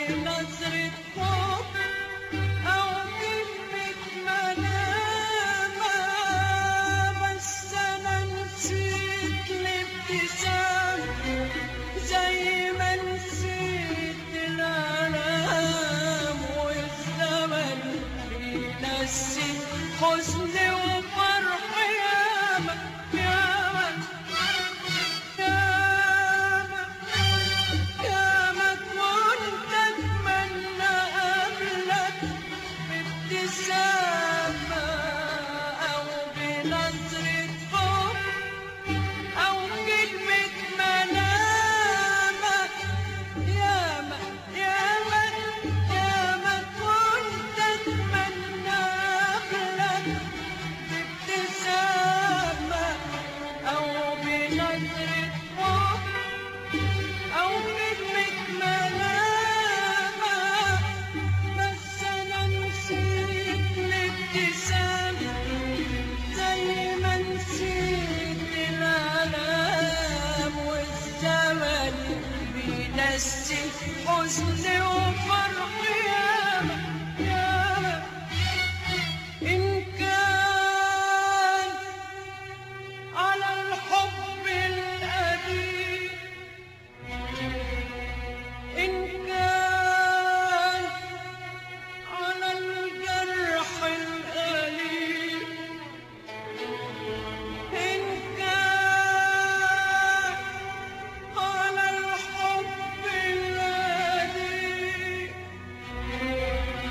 بنظرة حب أو كلمة ملامة بس أنا نسيت الابتسام زي ما نسيت الألام والزمن بينسي حزني وفرح ياما ياما ياما ياما كنت أتمنى قبلك بابتسامة أو بنظرة حب أو كلمة ملامة ياما ياما ياما كنت أتمنى قبلك بابتسامة أو بنظرة حب أو كلمة ملامة بس أنا نسيت الابتسامة زي ما نسيت الألام والزمن بينسي حزني وفرح ياما ياما إن كان على الحب القديم إن كان على الجرح الأليم إن كان على الحب الذي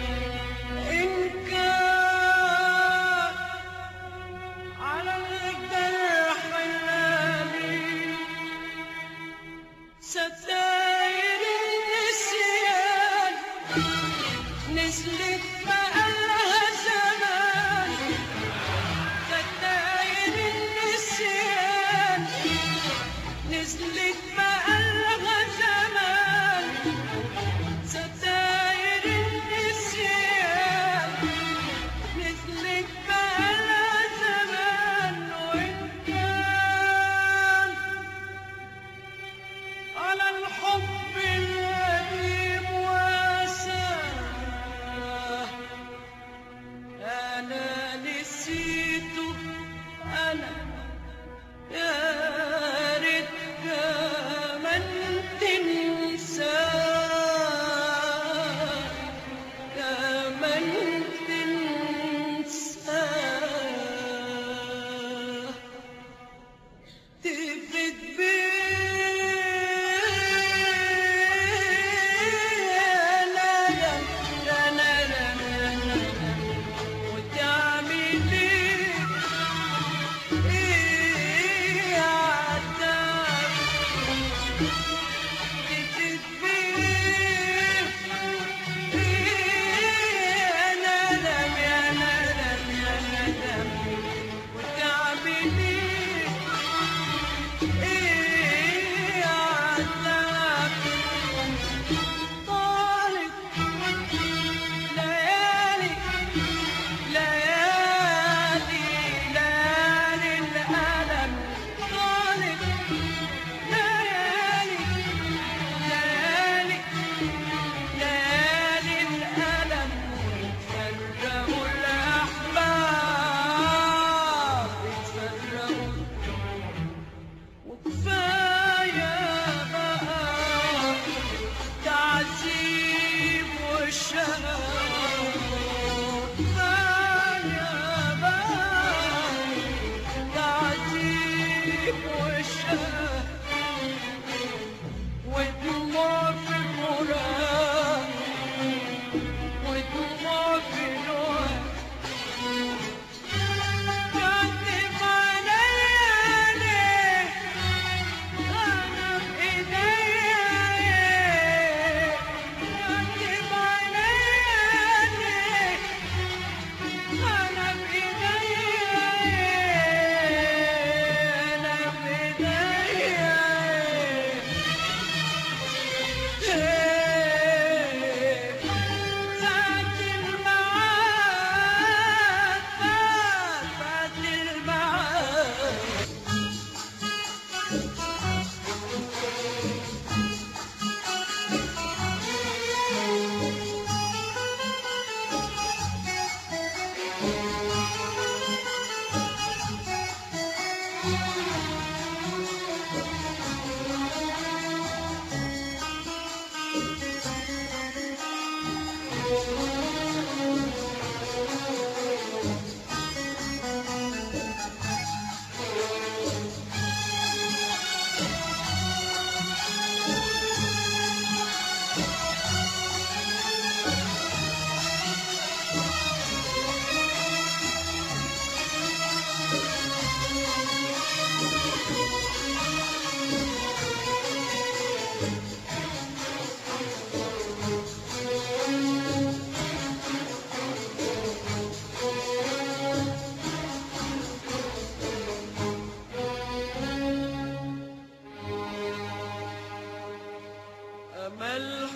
أمل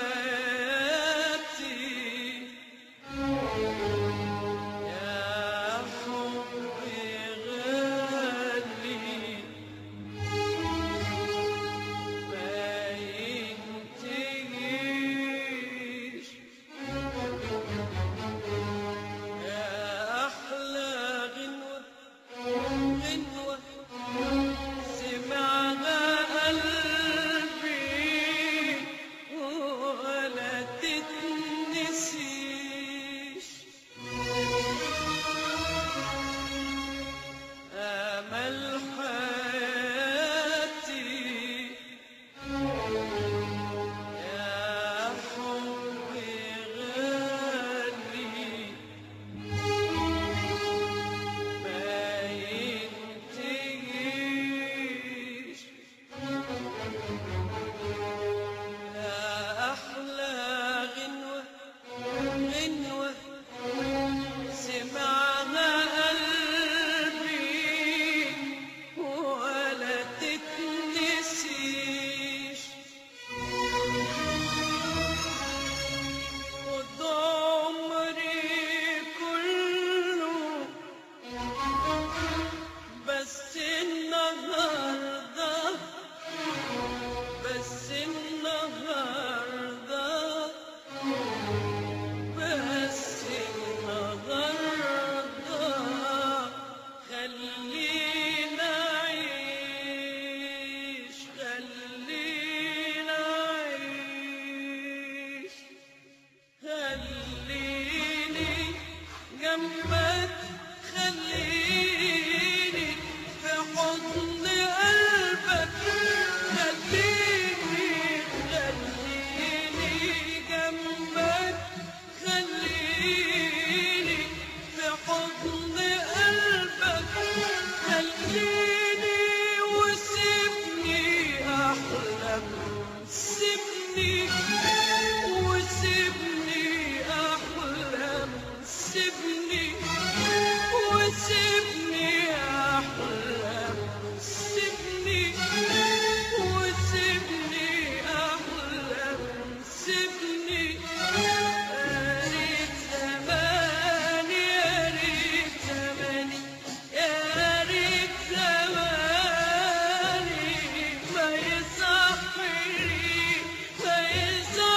حياتي يا حبي غالي ما ينتهيش يا أحلى غنوة غنوة سمعها قلبي ولا تتنسيش أمل حياتي يا حبي غالي ما ينتهيش يا أحلى غنوة غنوة سمعها قلبي ولا تتنسيش خد عمري كله بس النهارده بس النهارده بس النهارده خلينا عيش خلينا عيش خليني جنبك خليني في حضن قلبك خليني خليني جنبك خليني في حضن قلبك خليني وسيبني أحلم سيبني وسيبني أحلم سيبني وسيبني أحلم سيبني وسيبني أحلم سيبني يا ريت زماني يا ريت زماني يا ريت زماني ما يصحني ما يصحني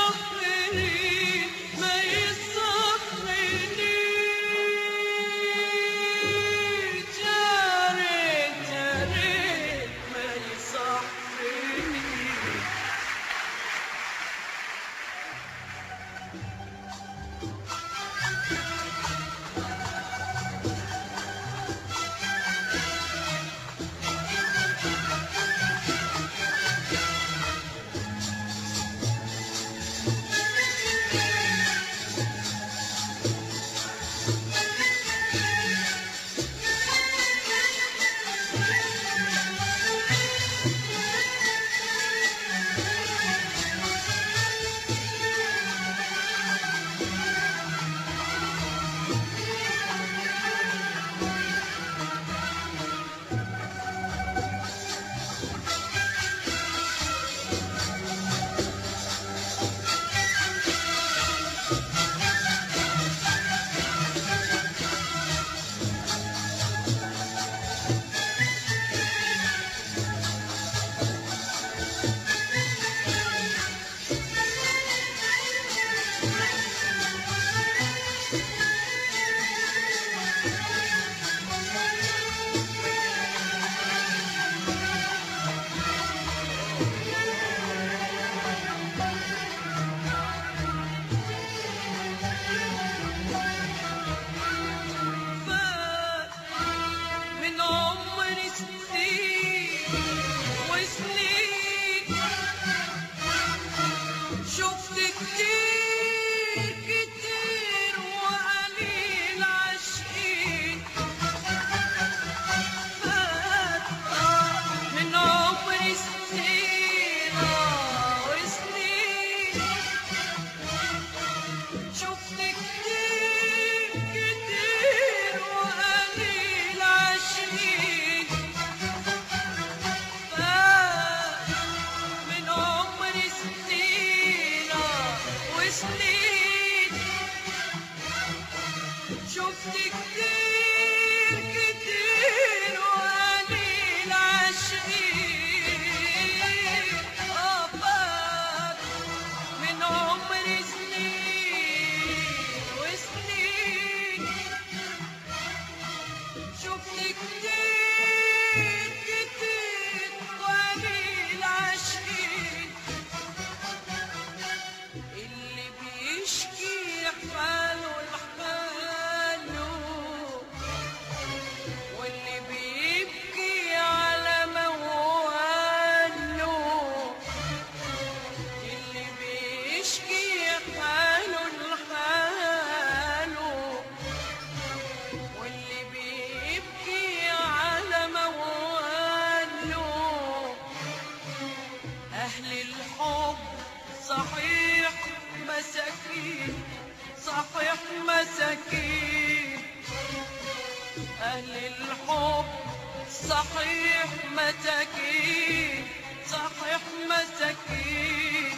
شفت كتير كتير وقليل عاشقين فات من عمري سنين وسنين شفت كتير كتير وقليل عاشقين فات من عمري سنين وسنين شفت كتير كتير وقليل عاشقين آه فات من عمري سنين وسنين شفت كتير كتير وقليل عاشقين اللي بيشكي حاله لحاله واللي بيبكي على مواله اللي بيشكي حاله لحاله واللي بيبكي على مواله أهل الحب صحيح مساكين صحيح مساكين أهل الحب صحيح مساكين صحيح مساكين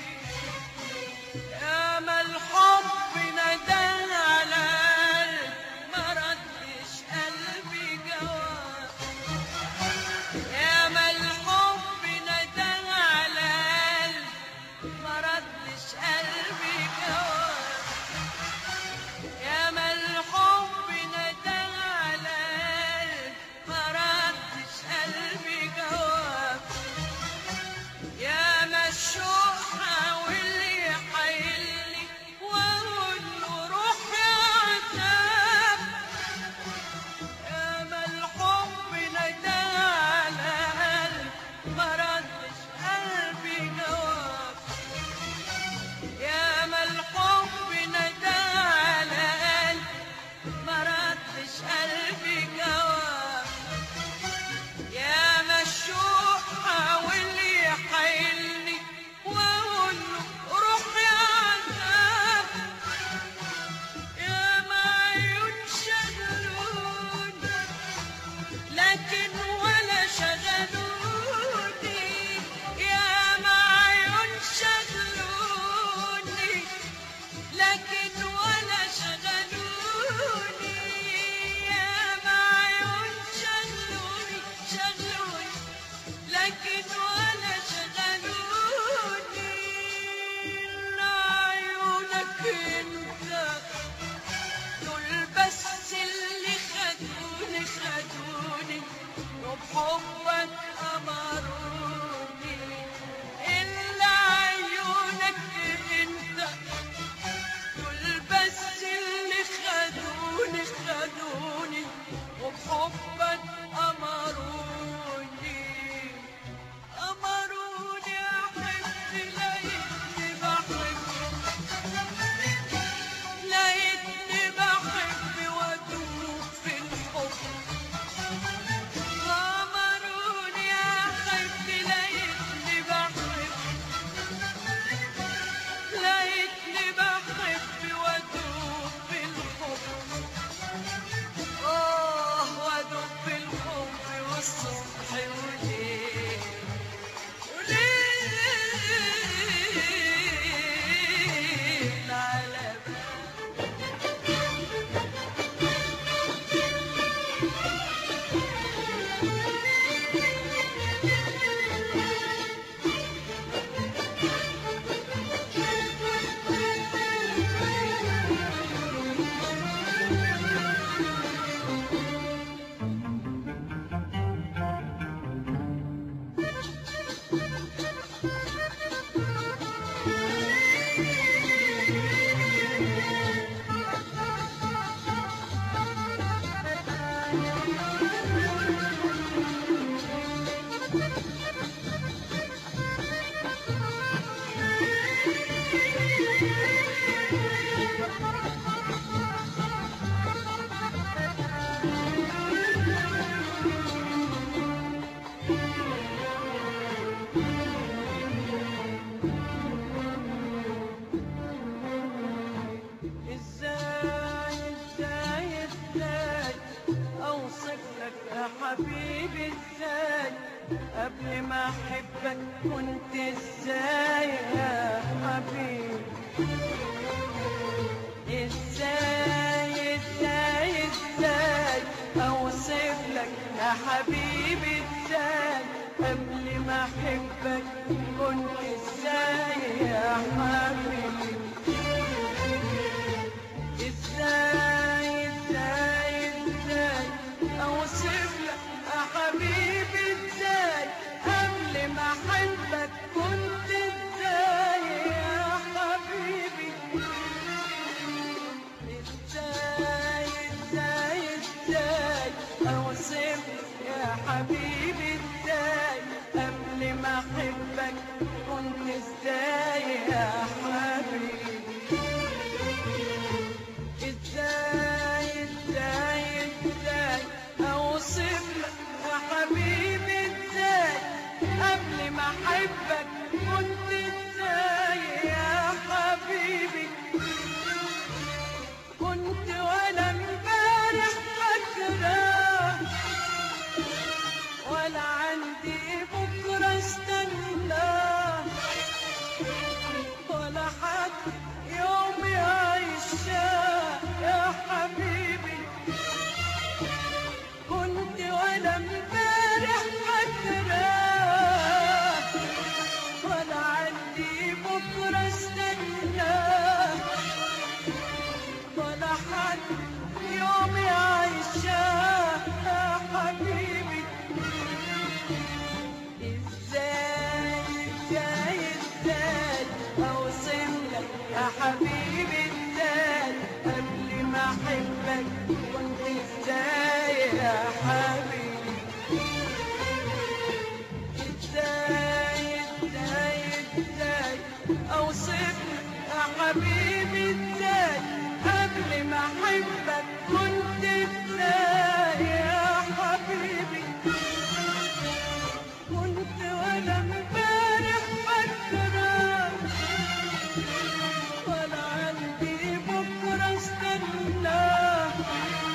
يا ما الحب ندى على قلب ما ردش قلبي جواب يا ما الحب ندى على قلب ما ردش قلبي جواب يا ما الحب ندى على قلب ما ردش قلبي جواب يا ما الشوق ما احبك كنت ازاي يا حبيبي ازاي ازاي ازاي اوصف لك يا حبيبي ازاي قبل ما احبك كنت ازاي يا حبيبي ازاي ازاي ازاي اوصف لك يا حبيبي ازاي قبل ما احبك كنت ازاي يا حبيبي ازاي ازاي ازاي اوصف لك يا حبيبي ازاي قبل ما احبك كنت ازاي يا حبيبي ازاي ازاي ازاي اوصف لك يا حبيبي ازاي قبل ما احبك كنت ازاي يا حبيبي كنت وانا امبارح فاكره ولا عندي بكره استناه ولا حد يوم يعيش يا حبيبي كنت وانا امبارح فاكره ولا عندي بكره استناه ولا حد يوم يعيش يا حبيبي ازاي ازاي ازاي اوصل لك يا حبيبي ازاي قبل ما احبك كنت ازاي يا حبيبي ازاي ازاي ازاي اوصف لك يا حبيبي ازاي قبل ما احبك كنت ازاي يا حبيبي كنت وانا امبارح فاكره ولا عندي بكره استناه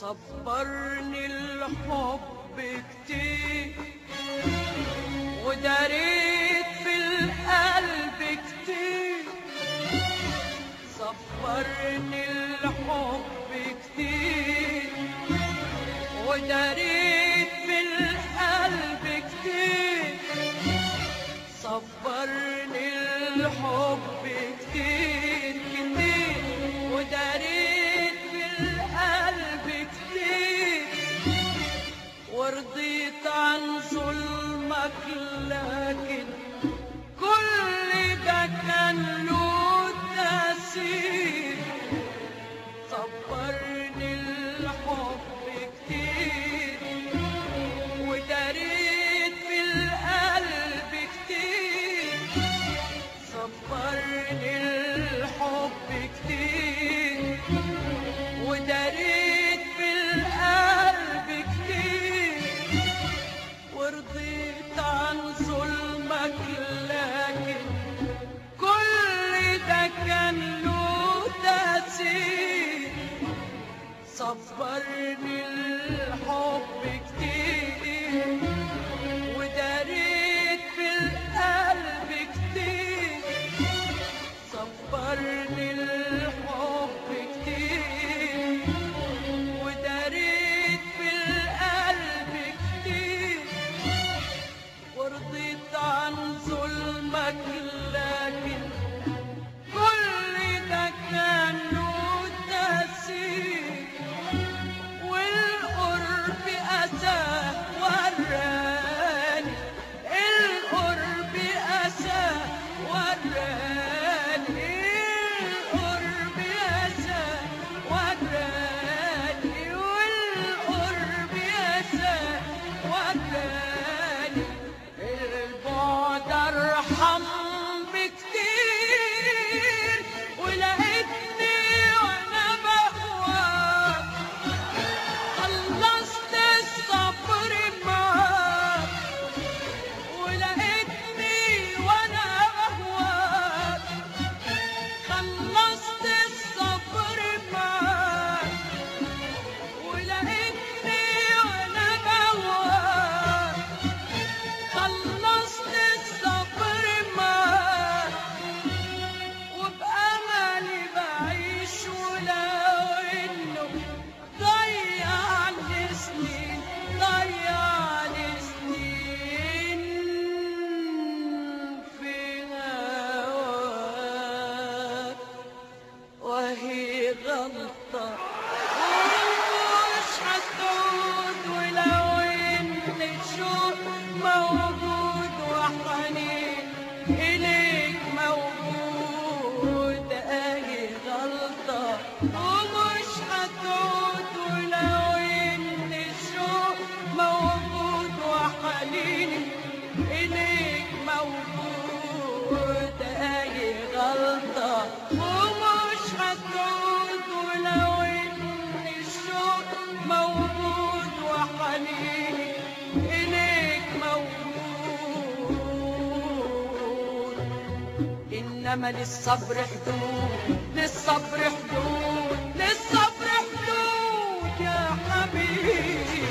صبرني الحب كتير وداريت في القلب كتير صبرني الحب كتير وداريت في القلب كتير صبرني الحب كتير كتير وداريت في القلب كتير ورضيت عن ظلمك لكن كل ده كان له تأثير صبرني الحب كتير وداريت في القلب كتير صبرني الحب كتير وداريت في القلب كتير ورضيت عن ظلمك لكن كل ده كان له تأثير صبرني الحب كتير وداريت في القلب كتير صبرني الحب كتير وداريت في القلب كتير ورضيت عن ظلمك لكن كل ده كان له تأثير والقرب أسى وراني القرب أسى وراني القرب أسى وراني والقرب أسى وراني البعد أرحم بكتير ولقيتني وأنا بهواك خلصت الصبر معاك ولقيتني وانا بهواك خلصت الصبر معاك ولقيتني وانا بهواك خلصت الصبر معاك وبأملي بعيش ولو إنه ضيعني سنين ضيعني سنين في هواك وهي غلطة ومش هتعود ولو إن الشوق موجود وحنين إليك موجود أهي غلطة ومش هتعود ولو إن الشوق موجود وحنين إليك موجود أهي غلطة ومش هتعود ولو إن الشوق موجود وحنين إليك موجود إنما للصبر حدود للصبر حدود للصبر حدود يا حبيبي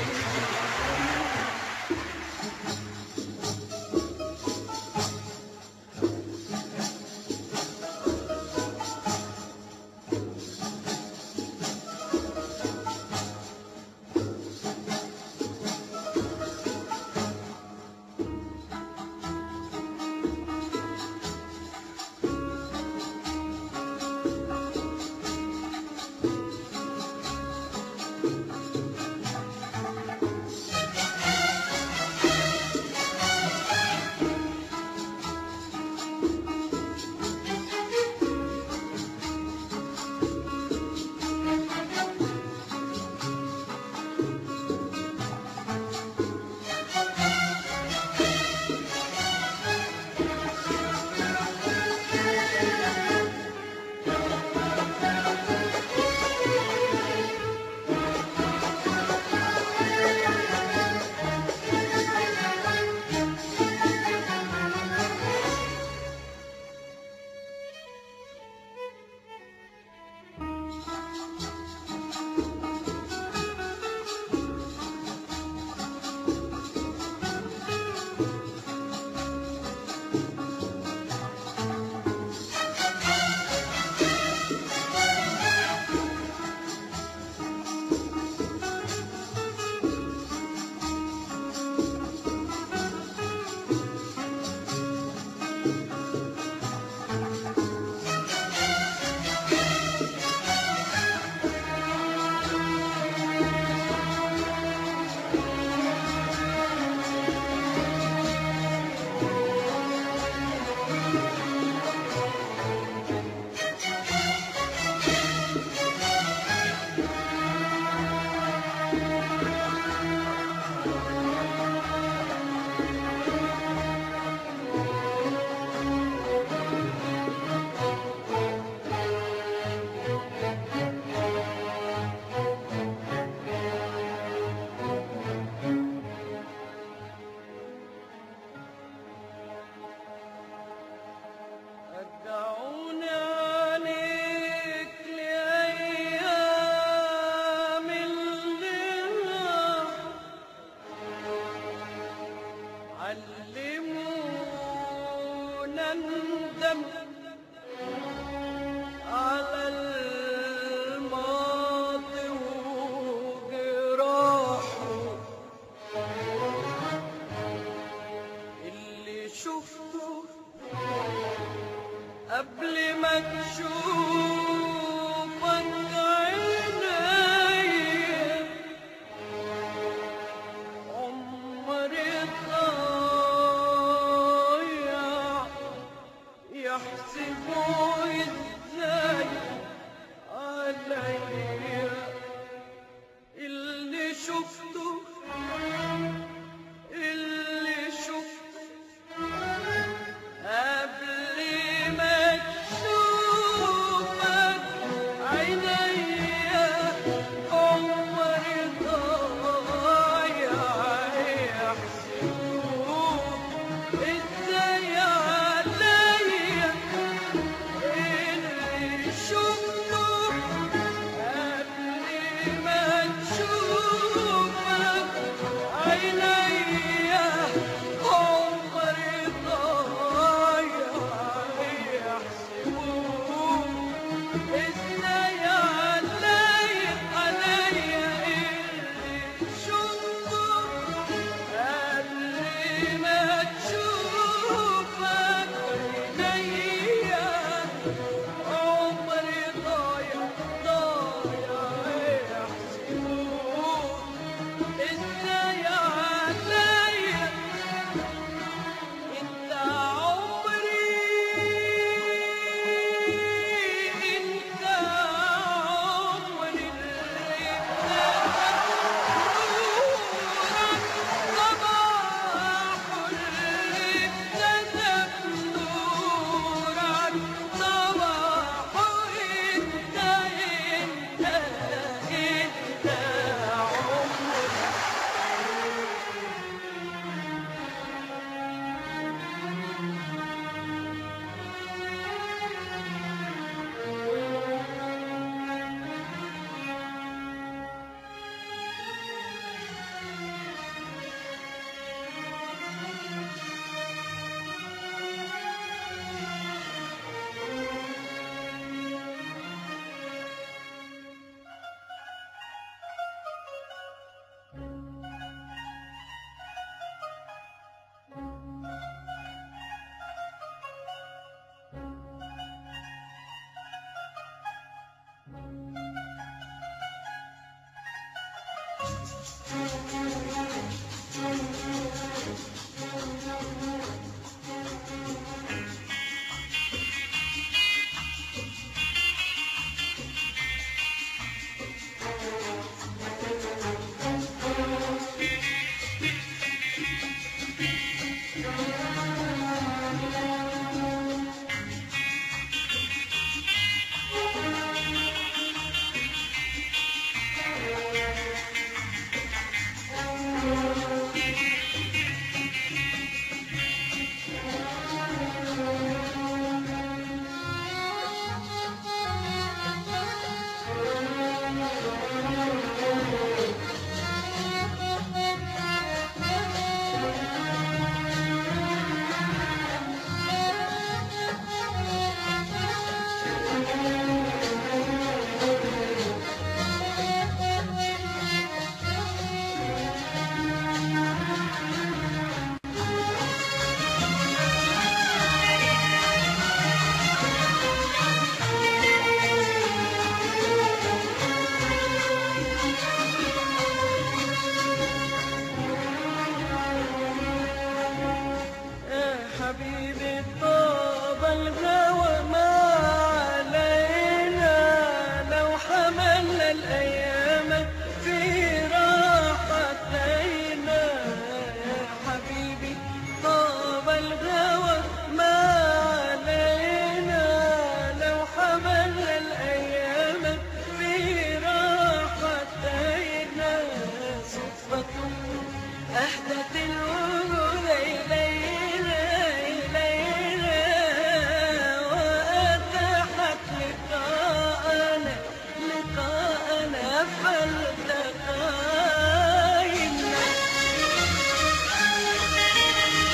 علمونا ندم على الماضي وجراحه اللي شفته قبل ما تشوفك عينيا عمري ضايع يحسبوا ازاي عليا اللي شفته اللي شفته قبل ما تشوفك عينيا عمري ضايع يحسبوك ازاي عليا اللي شفته قبل ما تشوفك عينيا عمري ضايع يحسبوك ازاي عليا عليا اللي شفته قبل ما تشوفك عينيا عمري ضايع ضايع يحسبوك ازاي عليا انت عمري انت عمري اللي صباح اللي ابتدى بنورك صباح انت انت انت عمري يا حبيبي طاب الهوى ما علينا لو حملنا الأيام في راحتينا يا حبيبي طاب الهوى ما علينا لو حملنا الأيام في راحتينا صدفة أهدت الوجود إلينا إلينا وأتاحت لقاءنا لقاءنا فالتقينا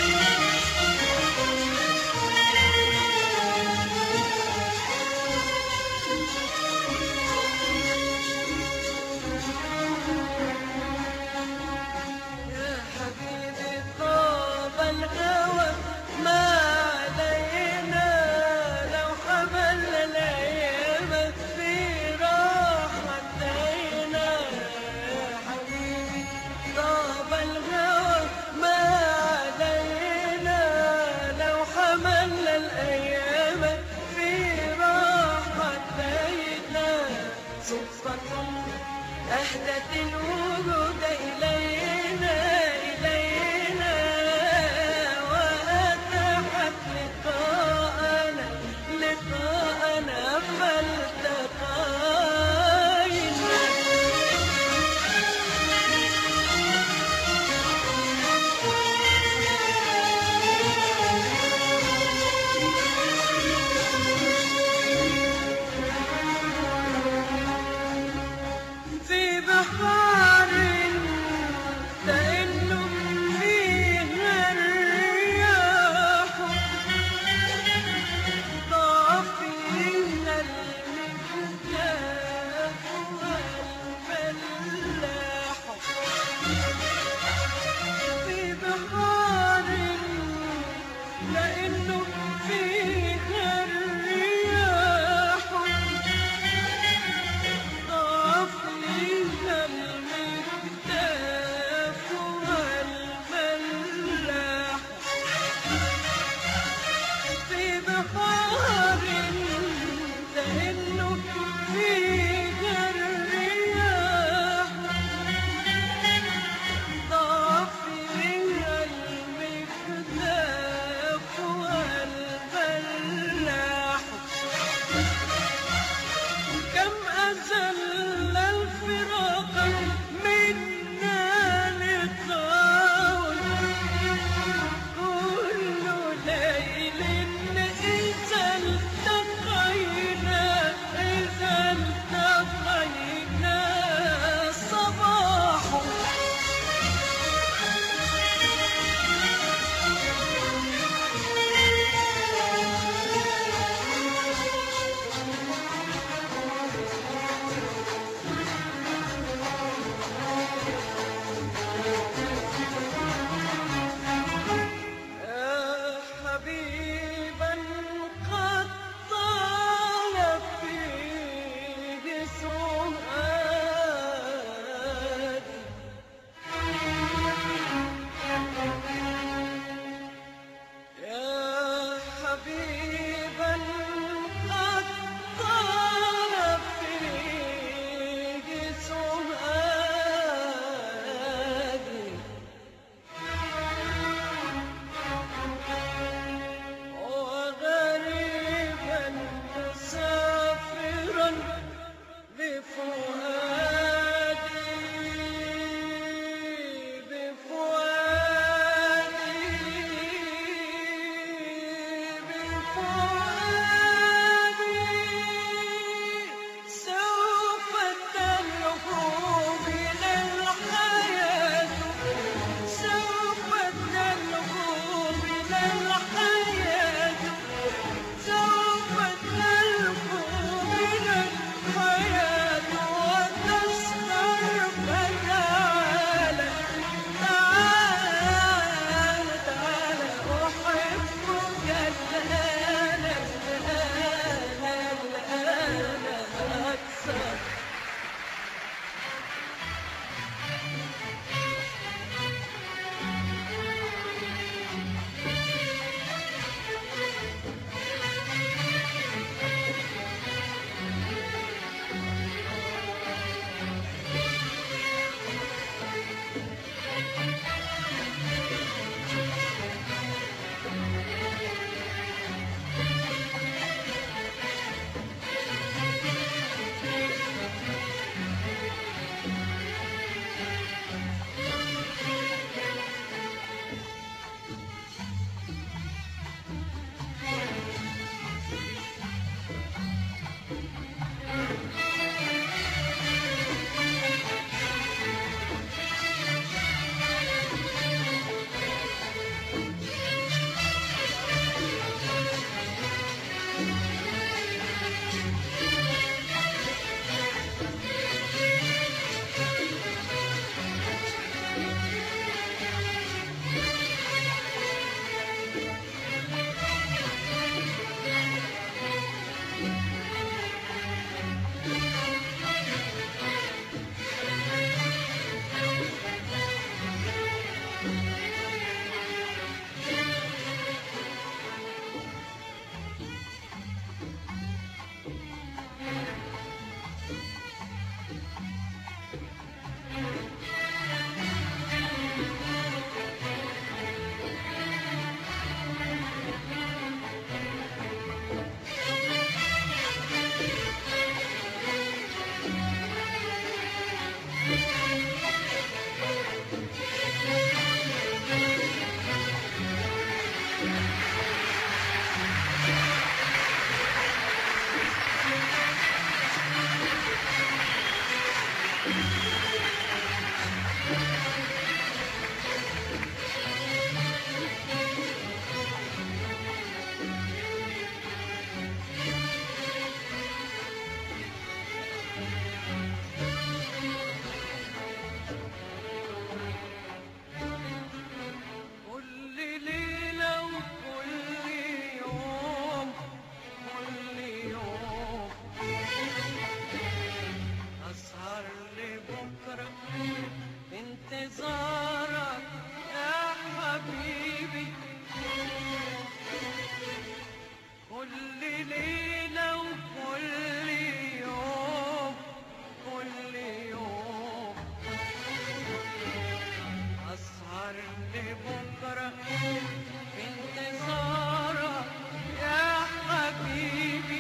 بكرة في انتظارك يا حبيبي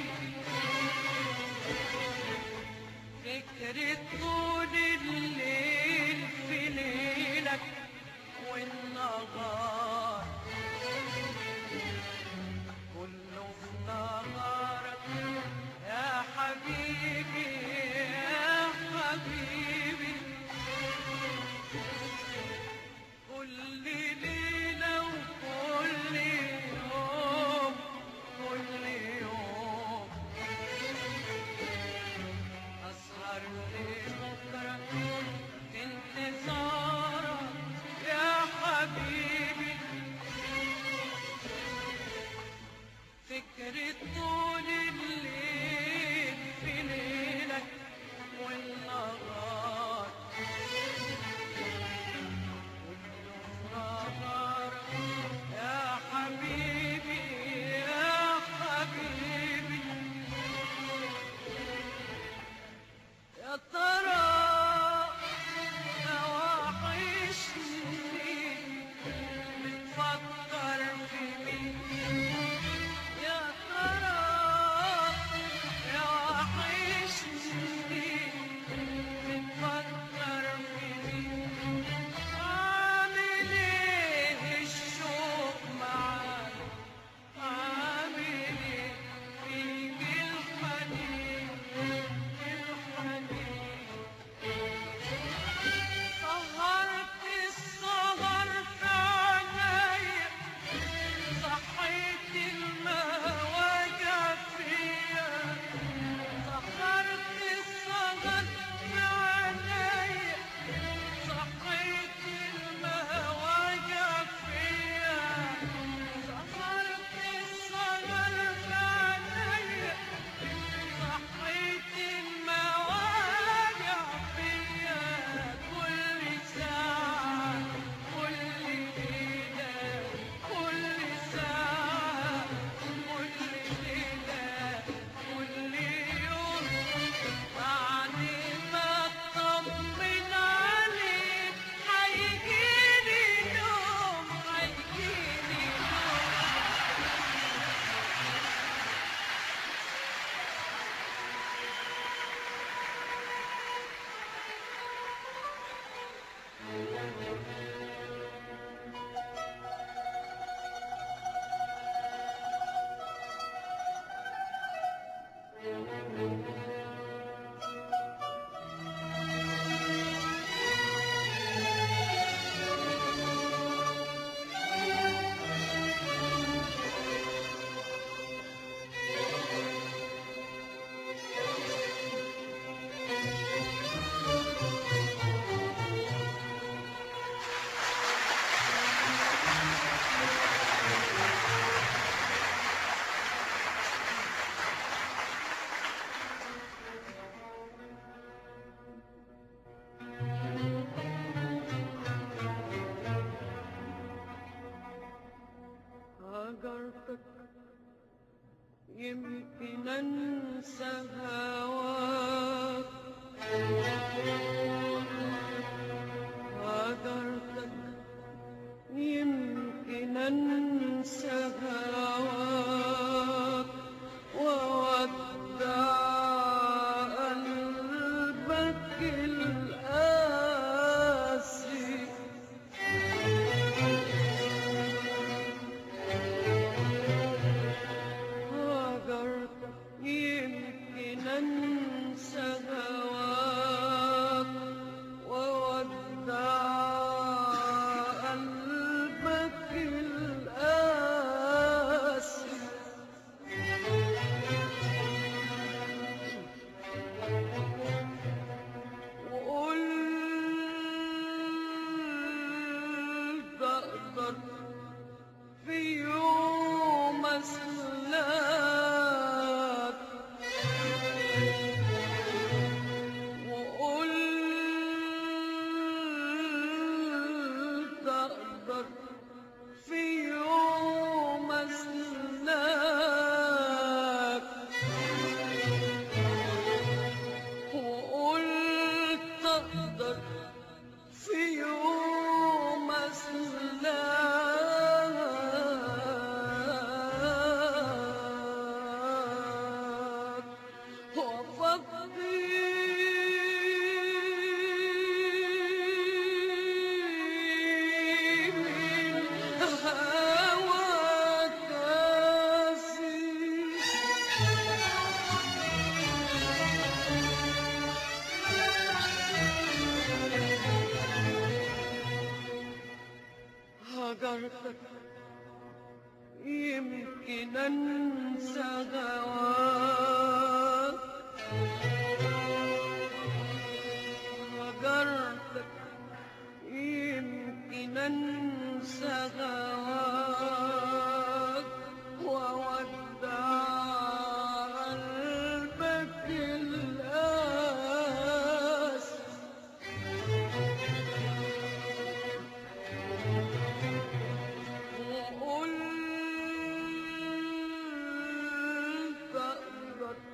فكرة طول الليل في ليلك والنهار كله في نهارك يا حبيبي يا حبيبي كل ليلة وكل يوم كل يوم أسهر لبكرة في انتظارك يا حبيبي فكرة طول الليل في ليلك والنهار نهارك يا حبيبي يا حبيبي يا ترى يا وحشني بتفكر في مين يا ترى يا وحشني بتفكر في مين عامل ايه الشوق معاك عامل ايه فيك الحنين الحنين سهرت السهر في عينيا صحيت المواجع فيا سهرت السهر في عينيا صحيت المواجع فيا سهرت السهر في عينيا صحيت المواجع فيا كل ساعة كل ليلة كل ساعة كل ليلة كل يوم بعد ما اطمن عليك هيجيلي نوم هيجيلي نوم هاجرتك يمكن انسى هواك هاجرتك يمكن انسى هواك وودع قلبك القاسي هاجرت يمكن انسى هواك وودع قلبك القاسي هجرتك يمكن انسى هواك هجرتك يمكن انسى هواك وودع قلبك القاس وقلت أقدر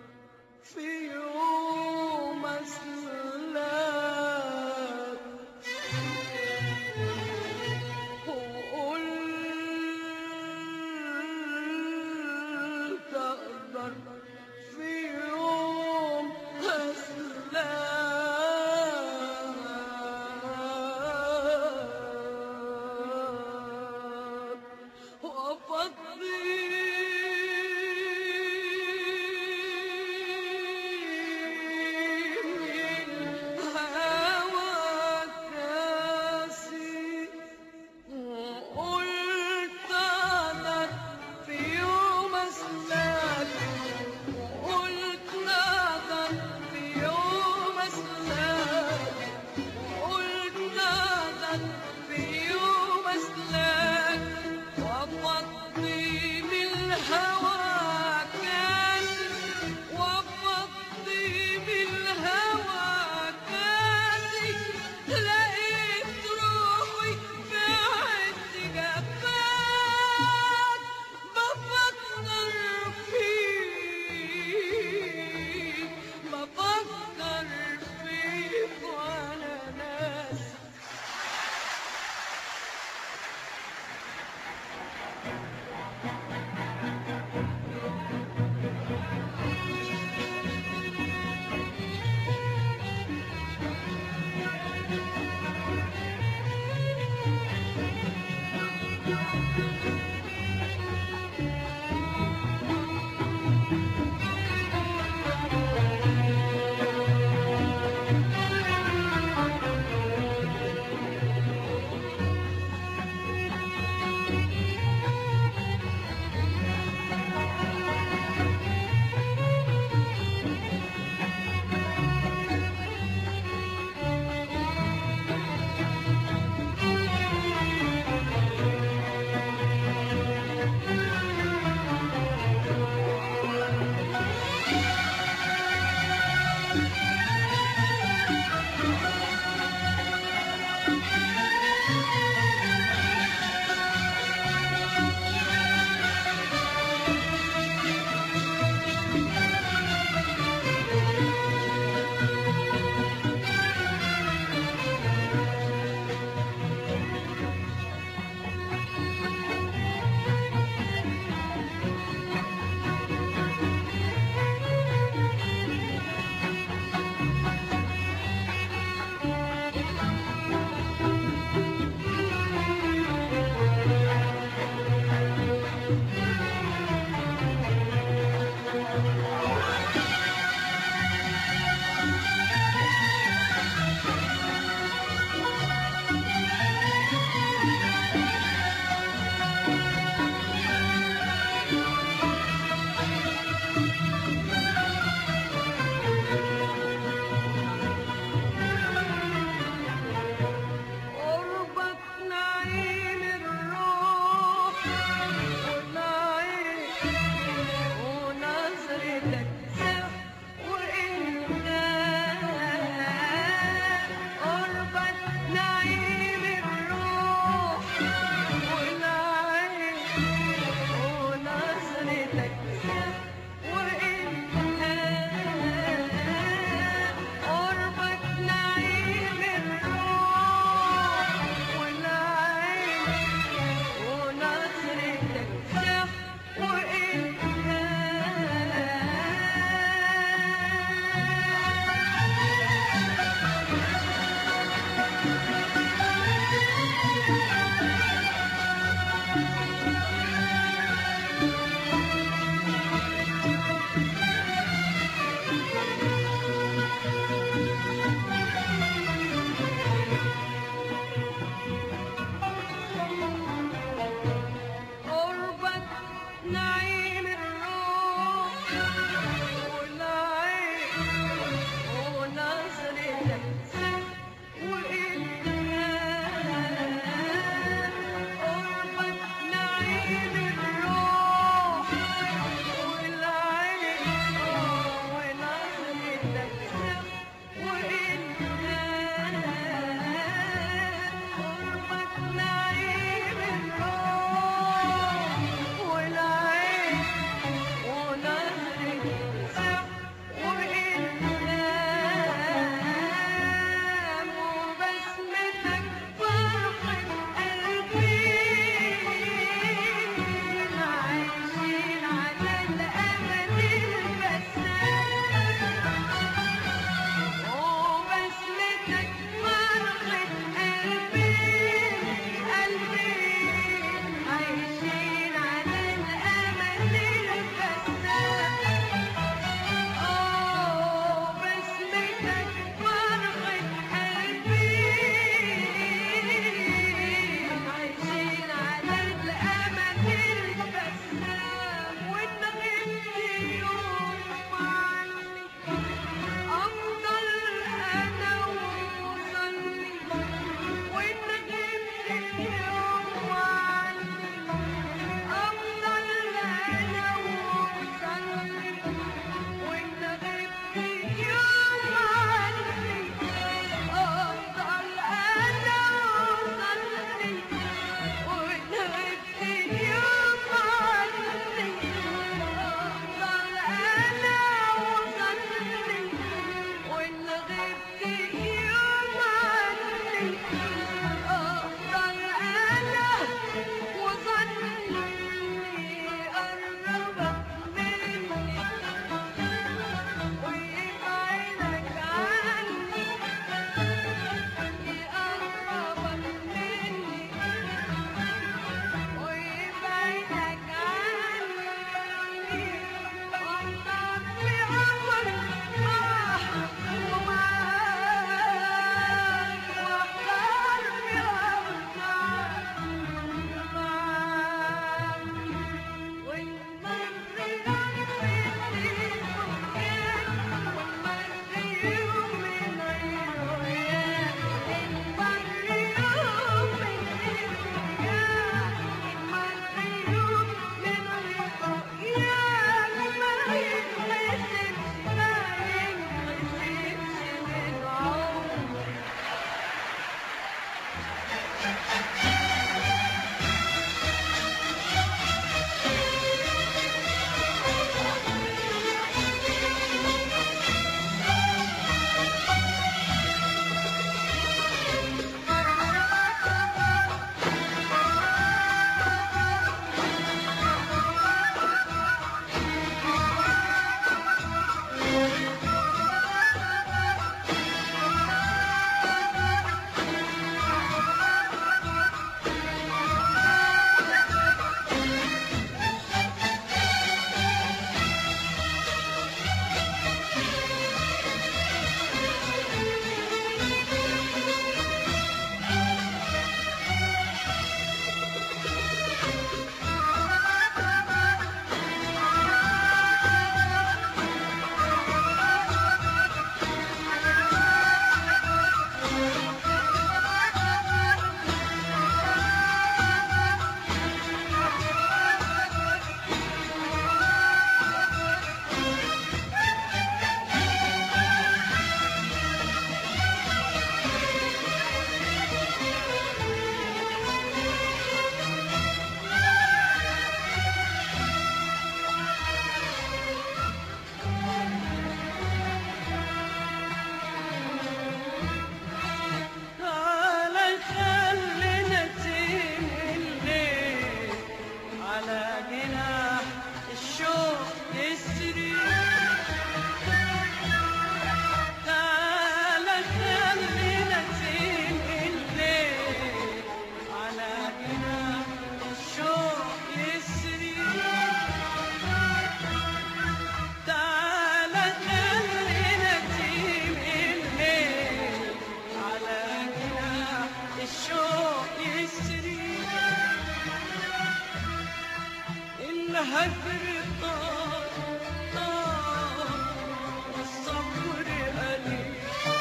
الهجر طار طار والصبر قليل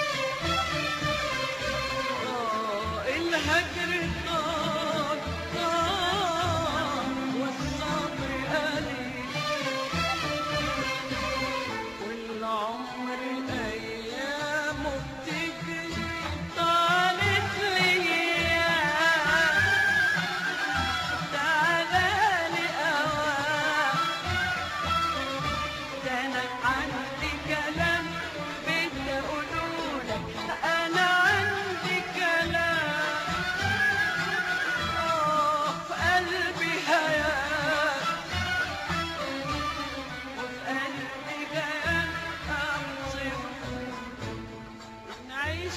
آه الهجر طار طار والصبر قليل والعمر ايامه بتجري طالت ليا تعالى أوام ده أنا عندي كلام بدي أقولولك أنا عندي كلام آه في قلبي هيام وفي قلبي جيان أعصر نعيش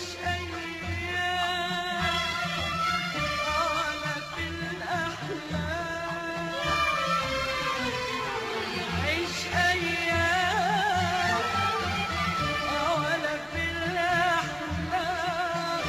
أيام ولا في الأحلام عيش أيام ولا في الأحلام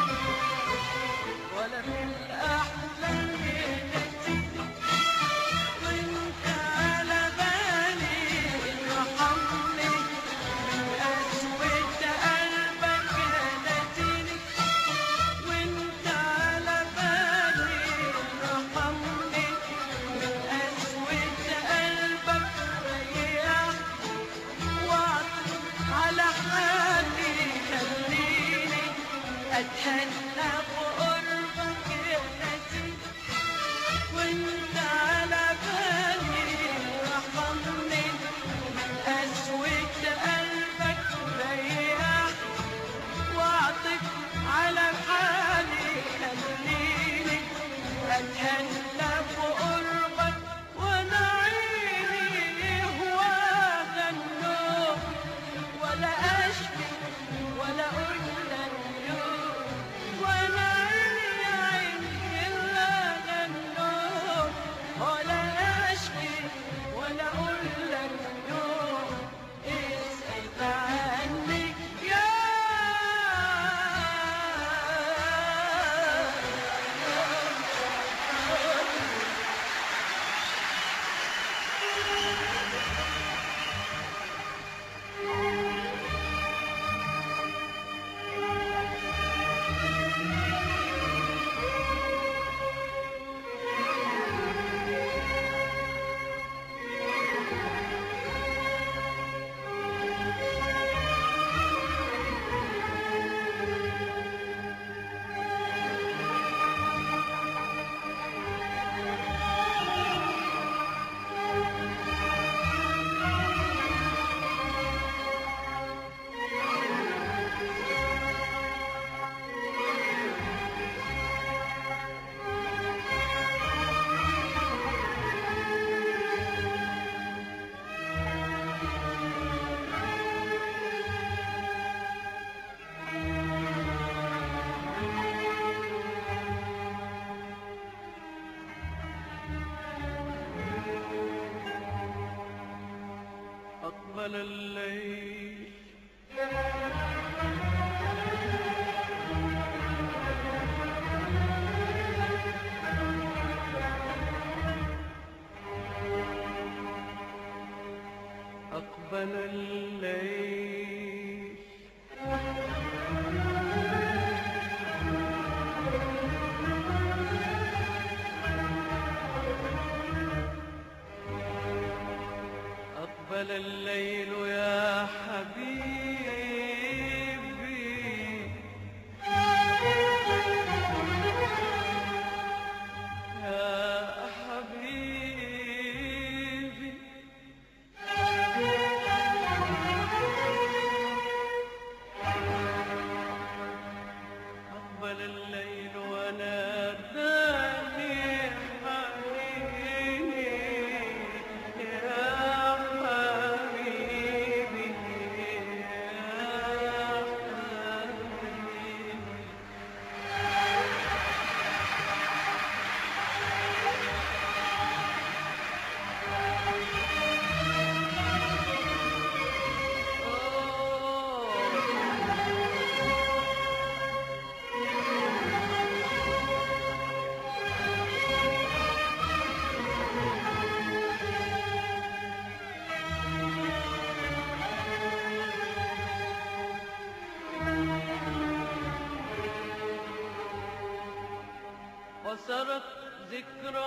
ولا في الأحلام نسيت وانت على بالي ارحمني من قسوة قلبك نسيني وانت على بالي ارحمني من قسوة قلبك ريح واعطف على حالي خليني اتهنى بقربك يا نسيم وانت على بالي رحمني من قسوة قلبك ريح واعطف على حالي خليني اتهنى بقربك وانا عيني هواها النوم ولا اشكي ولا اقول لك يوم وانا عيني عيني هواها النوم ولا اشكي ولا اقول لك يوم اسال عني يا أقبل الليل أقبل الليل أقبل الليل يا حبيبي يا حبيبي أقبل الليل وناداني حبيبي يا حبيبي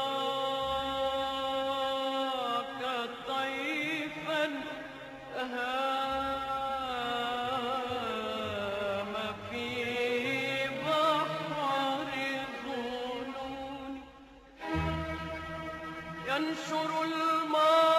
أراك طيفا هام في بحر ظنوني ينشر الماء